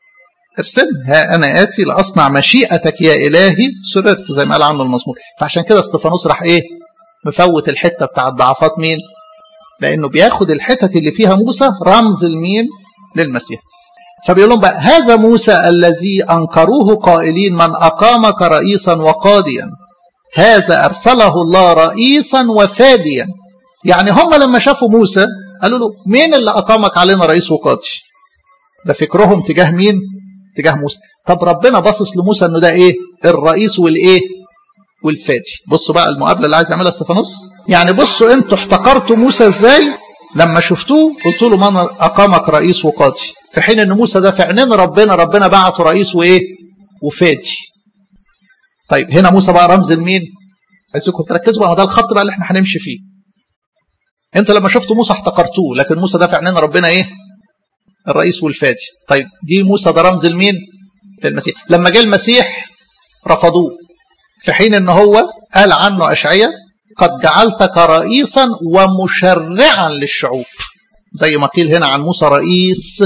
ارسل ها انا اتي لاصنع مشيئتك يا الهي سررت زي ما قال عنه المزمور فعشان كده استفانوس راح ايه مفوت الحته بتاع الضعفات مين؟ لانه بياخد الحتت اللي فيها موسى رمز لمين؟ للمسيح. فبيقول لهم بقى هذا موسى الذي انكروه قائلين من اقامك رئيسا وقاضيا هذا ارسله الله رئيسا وفاديا. يعني هم لما شافوا موسى قالوا له مين اللي اقامك علينا رئيس وقاضي؟ ده فكرهم تجاه مين؟ تجاه موسى. طب ربنا باصص لموسى انه ده ايه؟ الرئيس والايه؟ والفادي بصوا بقى المقابله اللي عايز يعملها استفانوس يعني بصوا انتوا احتقرتوا موسى ازاي لما شفتوه قلت له من اقامك رئيس وقاضي في حين ان موسى ده في عينين ربنا ربنا بعته رئيس وايه وفادي طيب هنا موسى بقى رمز لمين عايزكم تركزوا بقى ده الخط بقى اللي احنا هنمشي فيه انتوا لما شفتوا موسى احتقرتوه لكن موسى ده في عينين ربنا ايه الرئيس والفادي طيب دي موسى ده رمز لمين للمسيح لما جه المسيح رفضوه في حين ان هو قال عنه اشعياء قد جعلتك رئيسا ومشرعا للشعوب زي ما قيل هنا عن موسى رئيس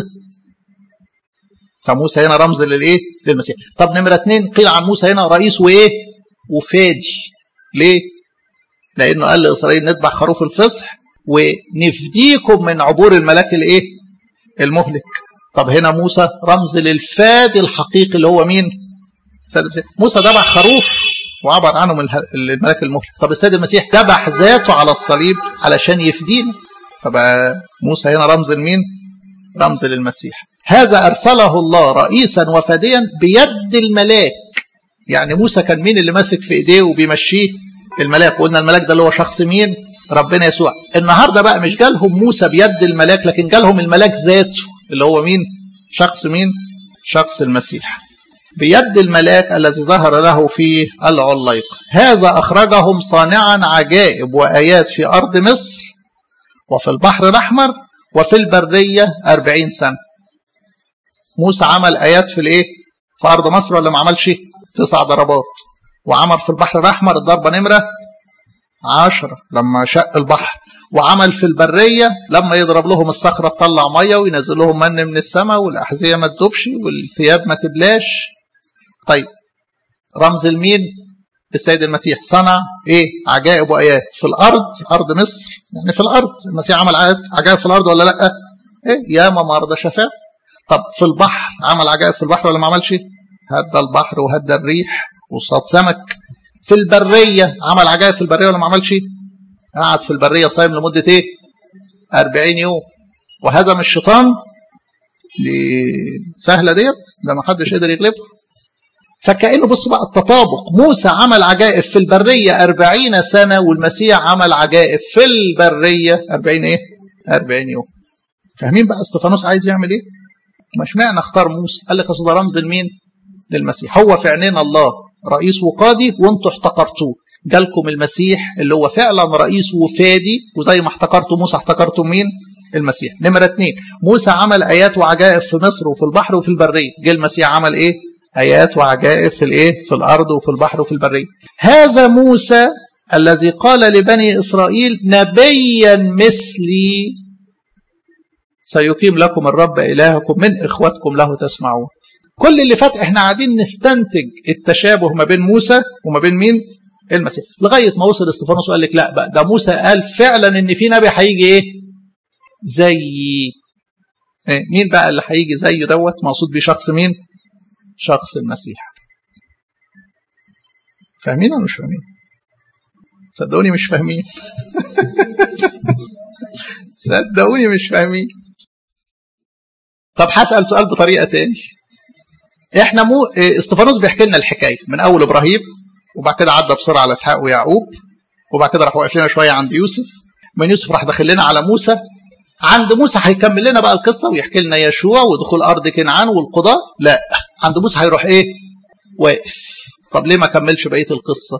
فموسى هنا رمز للايه للمسيح طب نمره اثنين قيل عن موسى هنا رئيس وايه وفادي ليه لانه قال لاسرائيل نذبح خروف الفصح ونفديكم من عبور الملاك الايه المهلك طب هنا موسى رمز للفادي الحقيقي اللي هو مين موسى ذبح خروف وعبر عنه من الملاك المهلك طب السيد المسيح ذبح ذاته على الصليب علشان يفدينا فبقى موسى هنا رمز لمين رمز للمسيح هذا أرسله الله رئيسا وفاديا بيد الملاك يعني موسى كان مين اللي ماسك في ايديه وبيمشيه الملاك قلنا الملاك ده اللي هو شخص مين ربنا يسوع النهارده بقى مش جالهم موسى بيد الملاك لكن جالهم الملاك ذاته اللي هو مين شخص مين شخص المسيح بيد الملاك الذي ظهر له في العليق هذا أخرجهم صانعا عجائب وآيات في أرض مصر وفي البحر الأحمر وفي البرية أربعين سنة موسى عمل آيات في الإيه في أرض مصر ولا ما عملش تسع ضربات وعمل في البحر الأحمر الضربة نمرة عشرة لما شق البحر وعمل في البرية لما يضرب لهم الصخرة تطلع مية وينزل لهم من من السماء والأحذية ما تدوبش والثياب ما تبلاش طيب رمز المين السيد المسيح صنع ايه عجائب وايات في الارض ارض مصر يعني في الارض المسيح عمل عجائب في الارض ولا لا ايه ياما مرضى شفاء طب في البحر عمل عجائب في البحر ولا ما عملش هدى البحر وهدى الريح وصاد سمك في البرية عمل عجائب في البرية ولا ما عملش قعد في البرية صايم لمدة ايه 40 يوم وهزم الشيطان دي سهلة ديت ده ما حدش قدر يغلبه فكأنه بص بقى التطابق موسى عمل عجائب في البرية أربعين سنة والمسيح عمل عجائب في البرية أربعين إيه؟ أربعين يوم فاهمين بقى استفانوس عايز يعمل إيه؟ مش معنى اختار موسى قال لك أصل ده رمز لمين؟ للمسيح هو في عينين الله رئيس وقاضي وانتوا احتقرتوه جالكم المسيح اللي هو فعلا رئيس وفادي وزي ما احتقرتوا موسى احتقرتوا مين؟ المسيح نمرة اتنين موسى عمل آيات وعجائب في مصر وفي البحر وفي البرية جه المسيح عمل إيه؟ آيات وعجائب في الإيه؟ في الأرض وفي البحر وفي البرية هذا موسى الذي قال لبني إسرائيل نبيا مثلي سيقيم لكم الرب إلهكم من إخوتكم له تسمعون كل اللي فات احنا قاعدين نستنتج التشابه ما بين موسى وما بين مين المسيح لغايه ما وصل استفانوس وقال لك لا بقى ده موسى قال فعلا ان في نبي هيجي ايه زي إيه؟ مين بقى اللي هيجي زيه دوت مقصود بيه شخص مين شخص المسيح فاهمين ولا مش فاهمين صدقوني مش فاهمين صدقوني مش فاهمين طب هسأل سؤال بطريقة تاني احنا مو استفانوس بيحكي لنا الحكايه من اول ابراهيم وبعد كده عدى بسرعه على اسحاق ويعقوب وبعد كده راح واقف لنا شويه عند يوسف من يوسف راح داخل لنا على موسى عند موسى هيكمل لنا بقى القصه ويحكي لنا يشوع ودخول ارض كنعان والقضاء لا عند موسى هيروح ايه واقف طب ليه ما كملش بقيه القصه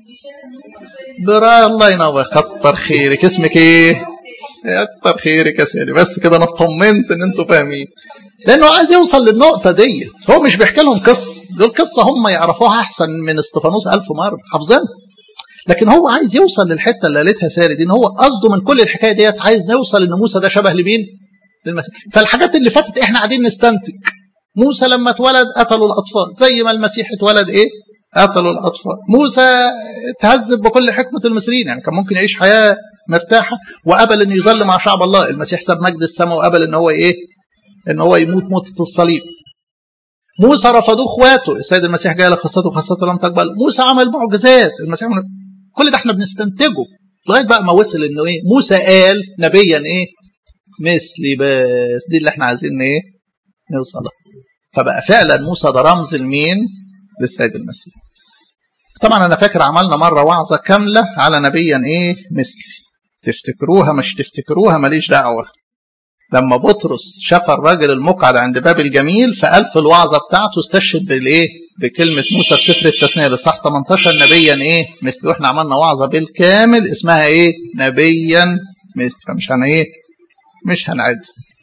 برا الله ينور كتر خيرك اسمك ايه كتر خيرك يا سيدي بس كده انا اطمنت ان انتوا فاهمين لانه عايز يوصل للنقطه ديت هو مش بيحكي لهم قصه دول قصه هم يعرفوها احسن من استفانوس ألف مره حافظينها لكن هو عايز يوصل للحته اللي قالتها ساري دي ان هو قصده من كل الحكايه ديت عايز نوصل ان موسى ده شبه لمين؟ للمسيح فالحاجات اللي فاتت احنا قاعدين نستنتج موسى لما اتولد قتلوا الاطفال زي ما المسيح اتولد ايه؟ قتلوا الاطفال موسى تهذب بكل حكمه المصريين يعني كان ممكن يعيش حياه مرتاحه وقبل انه يظل مع شعب الله المسيح ساب مجد السماء وقبل ان هو ايه؟ ان هو يموت موتة الصليب موسى رفضوه اخواته السيد المسيح جاء لخاصته وخاصته لم تقبل موسى عمل معجزات المسيح من... كل ده احنا بنستنتجه لغايه بقى ما وصل انه ايه موسى قال نبيا ايه مثلي بس دي اللي احنا عايزين ايه نوصل فبقى فعلا موسى ده رمز لمين للسيد المسيح طبعا انا فاكر عملنا مره وعظه كامله على نبيا ايه مثلي تفتكروها مش تفتكروها ماليش دعوه لما بطرس شاف الراجل المقعد عند باب الجميل فقال في الوعظه بتاعته استشهد بالايه؟ بكلمه موسى في سفر التثنيه لصح 18 نبيا ايه؟ مثل واحنا عملنا وعظه بالكامل اسمها ايه؟ نبيا مثل فمش هن ايه؟ مش هنعد.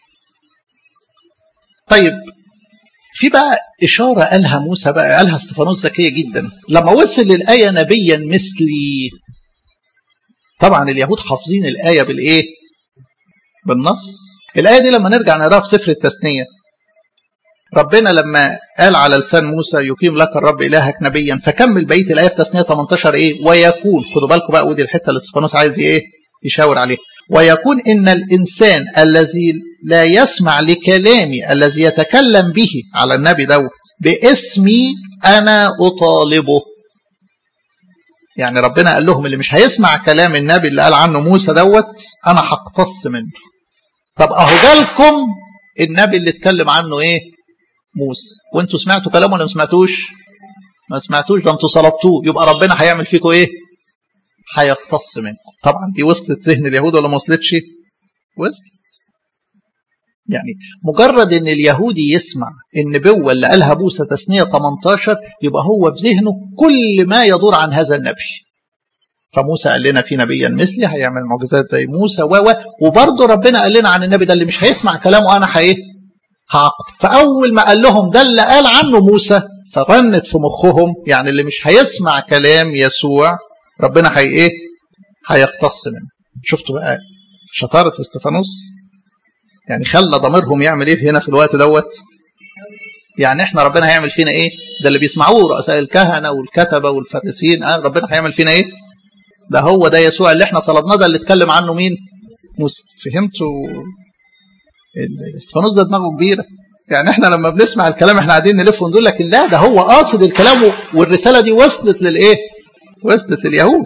طيب في بقى إشارة قالها موسى بقى قالها استفانوس ذكية جدا لما وصل للآية نبيا مثلي طبعا اليهود حافظين الآية بالإيه؟ بالنص الآية دي لما نرجع نقراها في سفر التثنية ربنا لما قال على لسان موسى يقيم لك الرب إلهك نبيا فكمل بقية الآية في تثنية 18 إيه ويكون خدوا بالكم بقى ودي الحتة اللي استفانوس عايز إيه يشاور عليها ويكون إن الإنسان الذي لا يسمع لكلامي الذي يتكلم به على النبي دوت باسمي أنا أطالبه يعني ربنا قال لهم اللي مش هيسمع كلام النبي اللي قال عنه موسى دوت أنا هقتص منه طب أهو جالكم النبي اللي اتكلم عنه إيه موسى وانتوا سمعتوا كلامه ولا ما سمعتوش ما سمعتوش ده انتوا صلبتوه يبقى ربنا هيعمل فيكم ايه هيقتص منكم طبعا دي وصلت ذهن اليهود ولا ما وصلتش وصلت يعني مجرد ان اليهودي يسمع النبوة اللي قالها موسى تثنية 18 يبقى هو في ذهنه كل ما يدور عن هذا النبي فموسى قال لنا في نبيا مثلي هيعمل معجزات زي موسى و وبرضه ربنا قال لنا عن النبي ده اللي مش هيسمع كلامه انا هايه هعاقب فاول ما قال لهم ده اللي قال عنه موسى فرنت في مخهم يعني اللي مش هيسمع كلام يسوع ربنا هي ايه هيقتص منه شفتوا بقى شطارة استفانوس يعني خلى ضميرهم يعمل ايه هنا في الوقت دوت يعني احنا ربنا هيعمل فينا ايه ده اللي بيسمعوه رؤساء الكهنه والكتبه والفارسيين آه ربنا هيعمل فينا ايه ده هو ده يسوع اللي احنا صلبناه ده اللي اتكلم عنه مين موسى فهمتوا استفانوس ده دماغه كبيره يعني احنا لما بنسمع الكلام احنا قاعدين نلف ونقول لكن لا ده هو قاصد الكلام والرساله دي وصلت للايه؟ وصلت لليهود.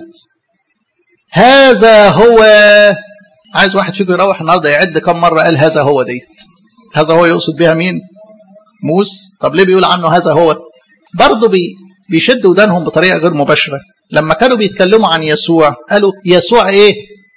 هذا هو عايز واحد فيكم يروح النهارده يعد كم مره قال هذا هو ديت. هذا هو يقصد بها مين؟ موس طب ليه بيقول عنه هذا هو؟ برضه بي بيشد ودانهم بطريقه غير مباشره لما كانوا بيتكلموا عن يسوع قالوا يسوع ايه؟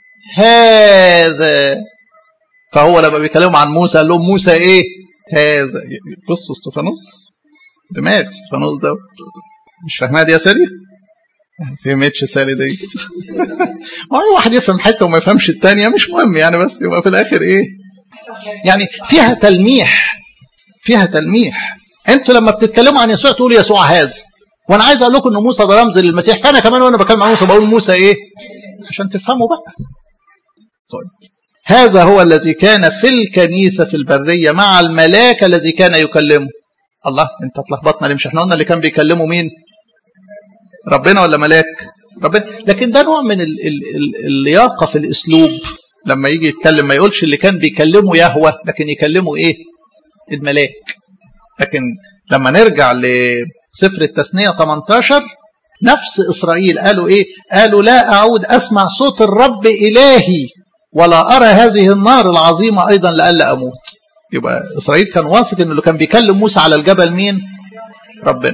هذا فهو لما بيتكلموا عن موسى قال لهم موسى ايه؟ هذا بصوا استفانوس دماغ استفانوس ده مش فاهمها دي يا سالي؟ ما فهمتش سالي دي ما هو واحد يفهم حته وما يفهمش الثانيه مش مهم يعني بس يبقى في الاخر ايه؟ يعني فيها تلميح فيها تلميح انتوا لما بتتكلموا عن يسوع تقولوا يسوع هذا وانا عايز اقول لكم ان موسى ده رمز للمسيح فانا كمان وانا بكلم عن موسى بقول موسى ايه؟ عشان تفهموا بقى. طيب هذا هو الذي كان في الكنيسة في البرية مع الملاك الذي كان يكلمه الله انت اتلخبطنا ليه مش احنا قلنا اللي كان بيكلمه مين ربنا ولا ملاك ربنا لكن ده نوع من ال ال ال اللياقة في الاسلوب لما يجي يتكلم ما يقولش اللي كان بيكلمه يهوى لكن يكلمه ايه الملاك لكن لما نرجع لسفر التثنية 18 نفس إسرائيل قالوا إيه قالوا لا أعود أسمع صوت الرب إلهي ولا أرى هذه النار العظيمة أيضا لألا أموت يبقى إسرائيل كان واثق إنه كان بيكلم موسى على الجبل مين ربنا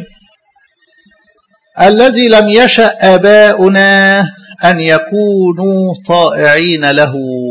الذي لم يشأ آباؤنا أن يكونوا طائعين له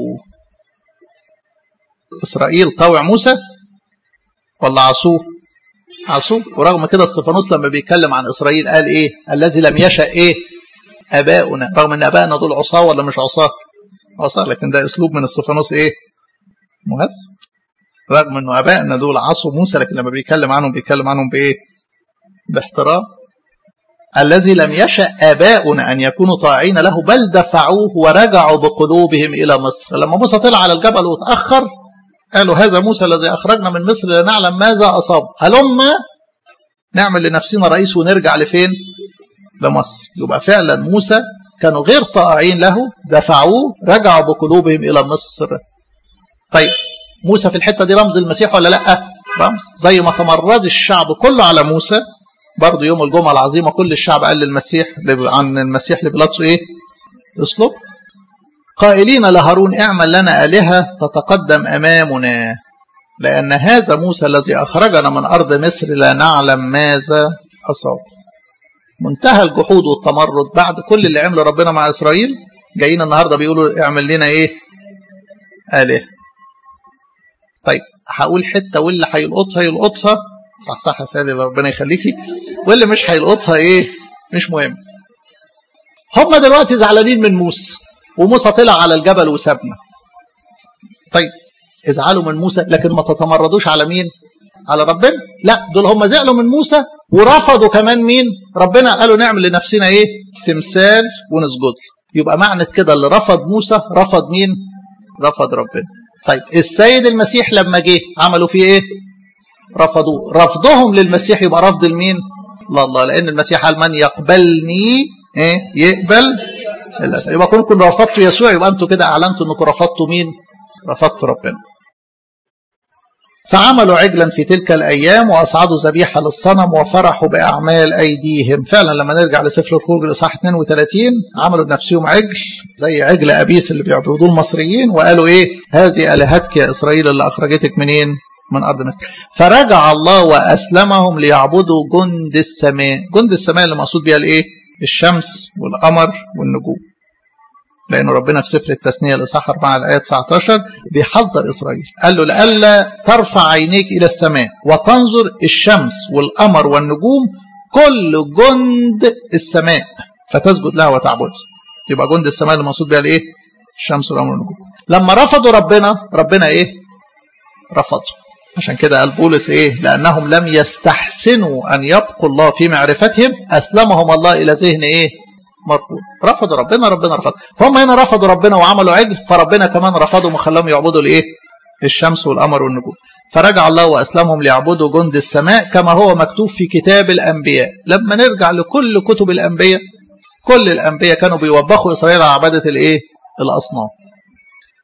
إسرائيل طوع موسى ولا عصوه عصوه ورغم كده استفانوس لما بيتكلم عن إسرائيل قال إيه الذي لم يشأ إيه آباؤنا رغم إن آبائنا دول عصاه ولا مش عصاه عصاه لكن ده أسلوب من استفانوس إيه مهذب رغم إنه آبائنا دول عصوا موسى لكن لما بيتكلم عنهم بيتكلم عنهم بإيه باحترام الذي لم يشأ آباؤنا أن يكونوا طاعين له بل دفعوه ورجعوا بقلوبهم إلى مصر لما موسى طلع على الجبل وتأخر قالوا هذا موسى الذي أخرجنا من مصر لنعلم ماذا أصاب هلما نعمل لنفسنا رئيس ونرجع لفين لمصر يبقى فعلا موسى كانوا غير طائعين له دفعوه رجعوا بقلوبهم إلى مصر طيب موسى في الحتة دي رمز المسيح ولا لأ رمز زي ما تمرد الشعب كله على موسى برضه يوم الجمعة العظيمة كل الشعب قال للمسيح عن المسيح لبيلاطس ايه؟ اصلب قائلين لهارون اعمل لنا آلهة تتقدم أمامنا لأن هذا موسى الذي أخرجنا من أرض مصر لا نعلم ماذا أصاب منتهى الجحود والتمرد بعد كل اللي عمله ربنا مع إسرائيل جايين النهاردة بيقولوا اعمل لنا إيه آلهة طيب هقول حتة واللي هيلقطها يلقطها صح صح يا سالي ربنا يخليكي واللي مش هيلقطها ايه مش مهم هم دلوقتي زعلانين من موسى وموسى طلع على الجبل وسابنا طيب ازعلوا من موسى لكن ما تتمردوش على مين على ربنا لا دول هم زعلوا من موسى ورفضوا كمان مين ربنا قالوا نعمل لنفسنا ايه تمثال ونسجد يبقى معنى كده اللي رفض موسى رفض مين رفض ربنا طيب السيد المسيح لما جه عملوا فيه ايه رفضوه رفضهم للمسيح يبقى رفض لمين لا الله لان المسيح قال من يقبلني ايه يقبل الأسف. يبقى كلكم رفضتوا يسوع يبقى انتوا كده اعلنتوا انكم رفضتوا مين رفضتوا ربنا فعملوا عجلا في تلك الايام واصعدوا ذبيحه للصنم وفرحوا باعمال ايديهم فعلا لما نرجع لسفر الخروج الاصحاح 32 عملوا لنفسهم عجل زي عجل ابيس اللي بيعبدوه المصريين وقالوا ايه هذه الهتك يا اسرائيل اللي اخرجتك منين من أرض مصر فرجع الله وأسلمهم ليعبدوا جند السماء جند السماء اللي مقصود بيها الإيه الشمس والقمر والنجوم لأن ربنا في سفر التثنية الإصحاح 4 الآية 19 بيحذر إسرائيل قال له لئلا ترفع عينيك إلى السماء وتنظر الشمس والقمر والنجوم كل جند السماء فتسجد لها وتعبدها يبقى جند السماء اللي مقصود بيها الإيه الشمس والقمر والنجوم لما رفضوا ربنا ربنا إيه رفضوا عشان كده قال بولس ايه لانهم لم يستحسنوا ان يبقوا الله في معرفتهم اسلمهم الله الى ذهن ايه مرفوض رفضوا ربنا ربنا رفض فهم هنا رفضوا ربنا وعملوا عجل فربنا كمان رفضهم وخلاهم يعبدوا الايه الشمس والقمر والنجوم فرجع الله واسلمهم ليعبدوا جند السماء كما هو مكتوب في كتاب الانبياء لما نرجع لكل كتب الانبياء كل الانبياء كانوا بيوبخوا اسرائيل على عباده الايه الاصنام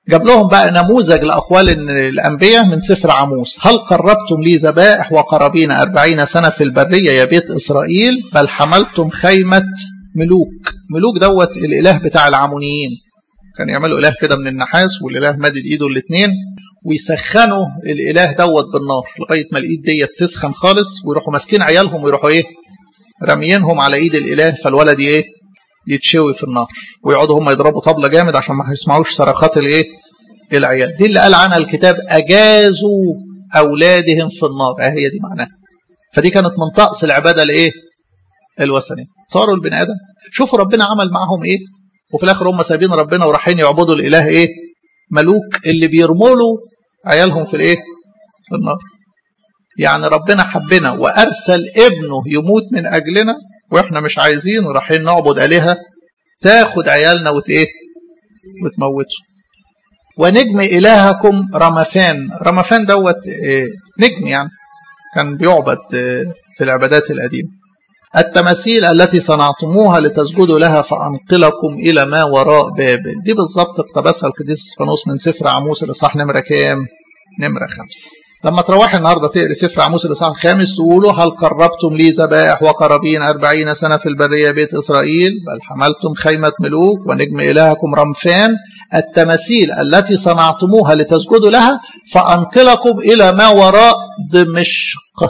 جاب لهم بقى نموذج لأقوال الأنبياء من سفر عموس هل قربتم لي ذبائح وقرابين أربعين سنة في البرية يا بيت إسرائيل بل حملتم خيمة ملوك ملوك دوت الإله بتاع العمونيين كان يعملوا إله كده من النحاس والإله مدد إيده الاثنين ويسخنوا الإله دوت بالنار لغاية ما الإيد ديت تسخن خالص ويروحوا ماسكين عيالهم ويروحوا إيه رميينهم على إيد الإله فالولد إيه يتشوي في النار ويقعدوا هم يضربوا طبلة جامد عشان ما يسمعوش صرخات الايه العيال دي اللي قال عنها الكتاب اجازوا اولادهم في النار اه هي دي معناها فدي كانت من طقس العباده الايه الوثنيه صاروا البني ادم شوفوا ربنا عمل معهم ايه وفي الاخر هم سايبين ربنا ورايحين يعبدوا الاله ايه ملوك اللي بيرموا له عيالهم في الايه في النار يعني ربنا حبنا وارسل ابنه يموت من اجلنا واحنا مش عايزين رايحين نعبد الهه تاخد عيالنا وت ايه وتموته ونجم الهكم رمفان رمفان دوت إيه نجم يعني كان بيعبد في العبادات القديمه التماثيل التي صنعتموها لتسجدوا لها فانقلكم الى ما وراء بابل دي بالظبط اقتبسها القديس اسفانوس من سفر عموس الاصحاح نمره كام نمره خمسه لما تروحي النهارده تقري سفر عموس الاصحاح الخامس تقولوا هل قربتم لي ذبائح وقرابين أربعين سنة في البرية بيت إسرائيل بل حملتم خيمة ملوك ونجم إلهكم رمفان التماثيل التي صنعتموها لتسجدوا لها فأنقلكم إلى ما وراء دمشق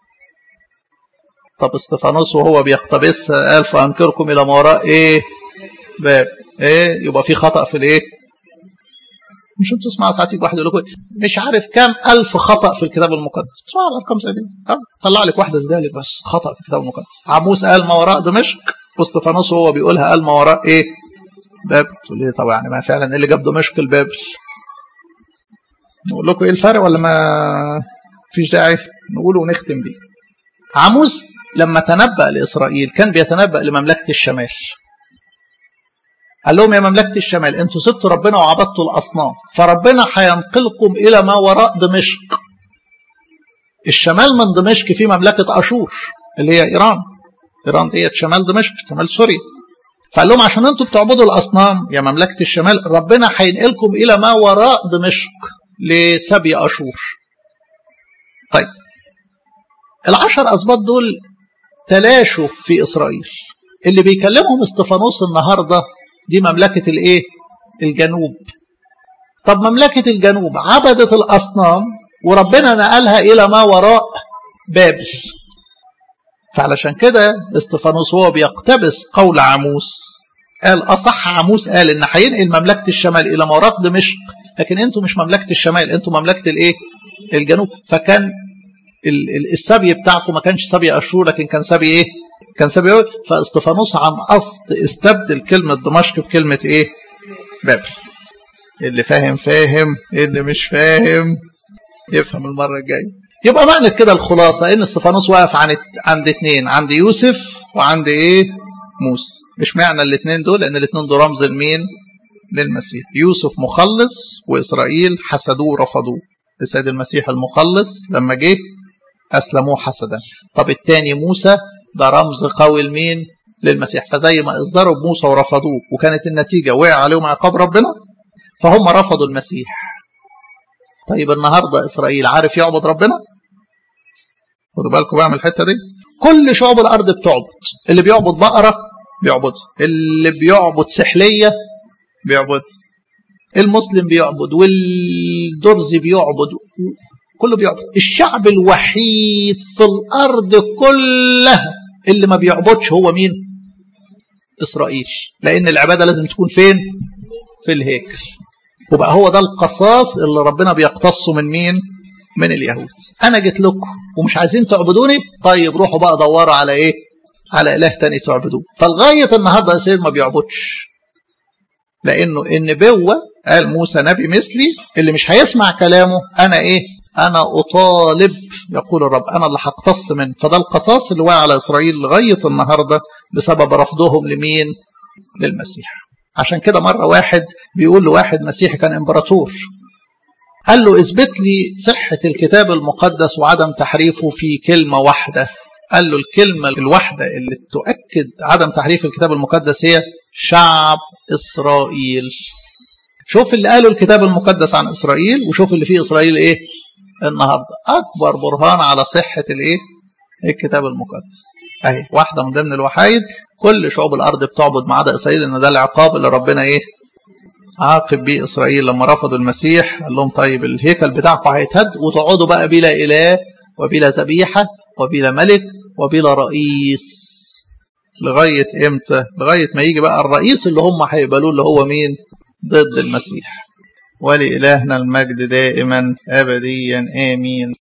طب استفانوس وهو بيقتبس قال فأنقلكم إلى ما وراء إيه باب إيه يبقى في خطأ في الإيه مش انتوا تسمعوا ساعات واحد يقول لكم مش عارف كام ألف خطأ في الكتاب المقدس تسمعوا الأرقام زي دي طلع لك واحدة زي بس خطأ في الكتاب المقدس عموس قال ما وراء دمشق واستفانوس وهو بيقولها قال ما وراء إيه بابل تقول لي طب يعني ما فعلا ايه اللي جاب دمشق لبابل نقول لكم ايه الفرق ولا ما فيش داعي نقوله ونختم بيه عموس لما تنبأ لإسرائيل كان بيتنبأ لمملكة الشمال قال لهم يا مملكة الشمال انتوا سبتوا ربنا وعبدتوا الأصنام فربنا هينقلكم إلى ما وراء دمشق الشمال من دمشق في مملكة أشور اللي هي إيران إيران ديت شمال دمشق شمال سوريا فقال لهم عشان انتوا بتعبدوا الأصنام يا مملكة الشمال ربنا هينقلكم إلى ما وراء دمشق لسبي أشور طيب العشر أسباط دول تلاشوا في إسرائيل اللي بيكلمهم استفانوس النهارده دي مملكة الايه الجنوب طب مملكة الجنوب عبدت الأصنام وربنا نقلها إلى ما وراء بابل فعلشان كده استفانوس وهو بيقتبس قول عموس قال أصح عموس قال إن هينقل مملكة الشمال إلى ما وراء دمشق لكن أنتوا مش مملكة الشمال أنتوا مملكة الإيه الجنوب فكان السبي بتاعكم ما كانش سبي أشور لكن كان سبي إيه كان سبب فاستفانوس عن قصد استبدل كلمة دمشق بكلمة ايه بابل اللي فاهم فاهم اللي مش فاهم يفهم المرة الجاية يبقى معنى كده الخلاصة ان استفانوس واقف عند عند اتنين عند يوسف وعند ايه موسى مش معنى الاتنين دول لان الاتنين دول رمز لمين للمسيح يوسف مخلص واسرائيل حسدوه رفضوه السيد المسيح المخلص لما جه اسلموه حسدا طب التاني موسى ده رمز قوي لمين للمسيح فزي ما اصدروا بموسى ورفضوه وكانت النتيجه وقع عليهم عقاب ربنا فهم رفضوا المسيح طيب النهارده اسرائيل عارف يعبد ربنا خدوا بالكم بقى من الحته دي كل شعوب الارض بتعبد اللي بيعبد بقره بيعبد اللي بيعبد سحليه بيعبد المسلم بيعبد والدرزي بيعبد كله بيعبد الشعب الوحيد في الارض كلها اللي ما بيعبدش هو مين اسرائيل لان العباده لازم تكون فين في الهيكل وبقى هو ده القصاص اللي ربنا بيقتصه من مين من اليهود انا جيت لكم ومش عايزين تعبدوني طيب روحوا بقى دوروا على ايه على اله تاني تعبدوه فلغايه النهارده يصير ما بيعبدش لانه النبوه قال موسى نبي مثلي اللي مش هيسمع كلامه انا ايه انا اطالب يقول الرب انا اللي هقتص منه فده القصاص اللي وقع على اسرائيل لغايه النهارده بسبب رفضهم لمين للمسيح عشان كده مره واحد بيقول لواحد مسيحي كان امبراطور قال له اثبت لي صحه الكتاب المقدس وعدم تحريفه في كلمه واحده قال له الكلمه الواحده اللي تؤكد عدم تحريف الكتاب المقدس هي شعب اسرائيل شوف اللي قاله الكتاب المقدس عن إسرائيل وشوف اللي فيه إسرائيل إيه النهاردة أكبر برهان على صحة الإيه الكتاب المقدس أهي واحدة من ضمن الوحايد كل شعوب الأرض بتعبد ما عدا إسرائيل إن ده العقاب اللي ربنا إيه عاقب بيه إسرائيل لما رفضوا المسيح قال لهم طيب الهيكل بتاعكم هيتهد وتقعدوا بقى بلا إله وبلا ذبيحة وبلا ملك وبلا رئيس لغاية إمتى لغاية ما يجي بقى الرئيس اللي هم هيقبلوه اللي هو مين ضد المسيح ولإلهنا المجد دائما أبديا آمين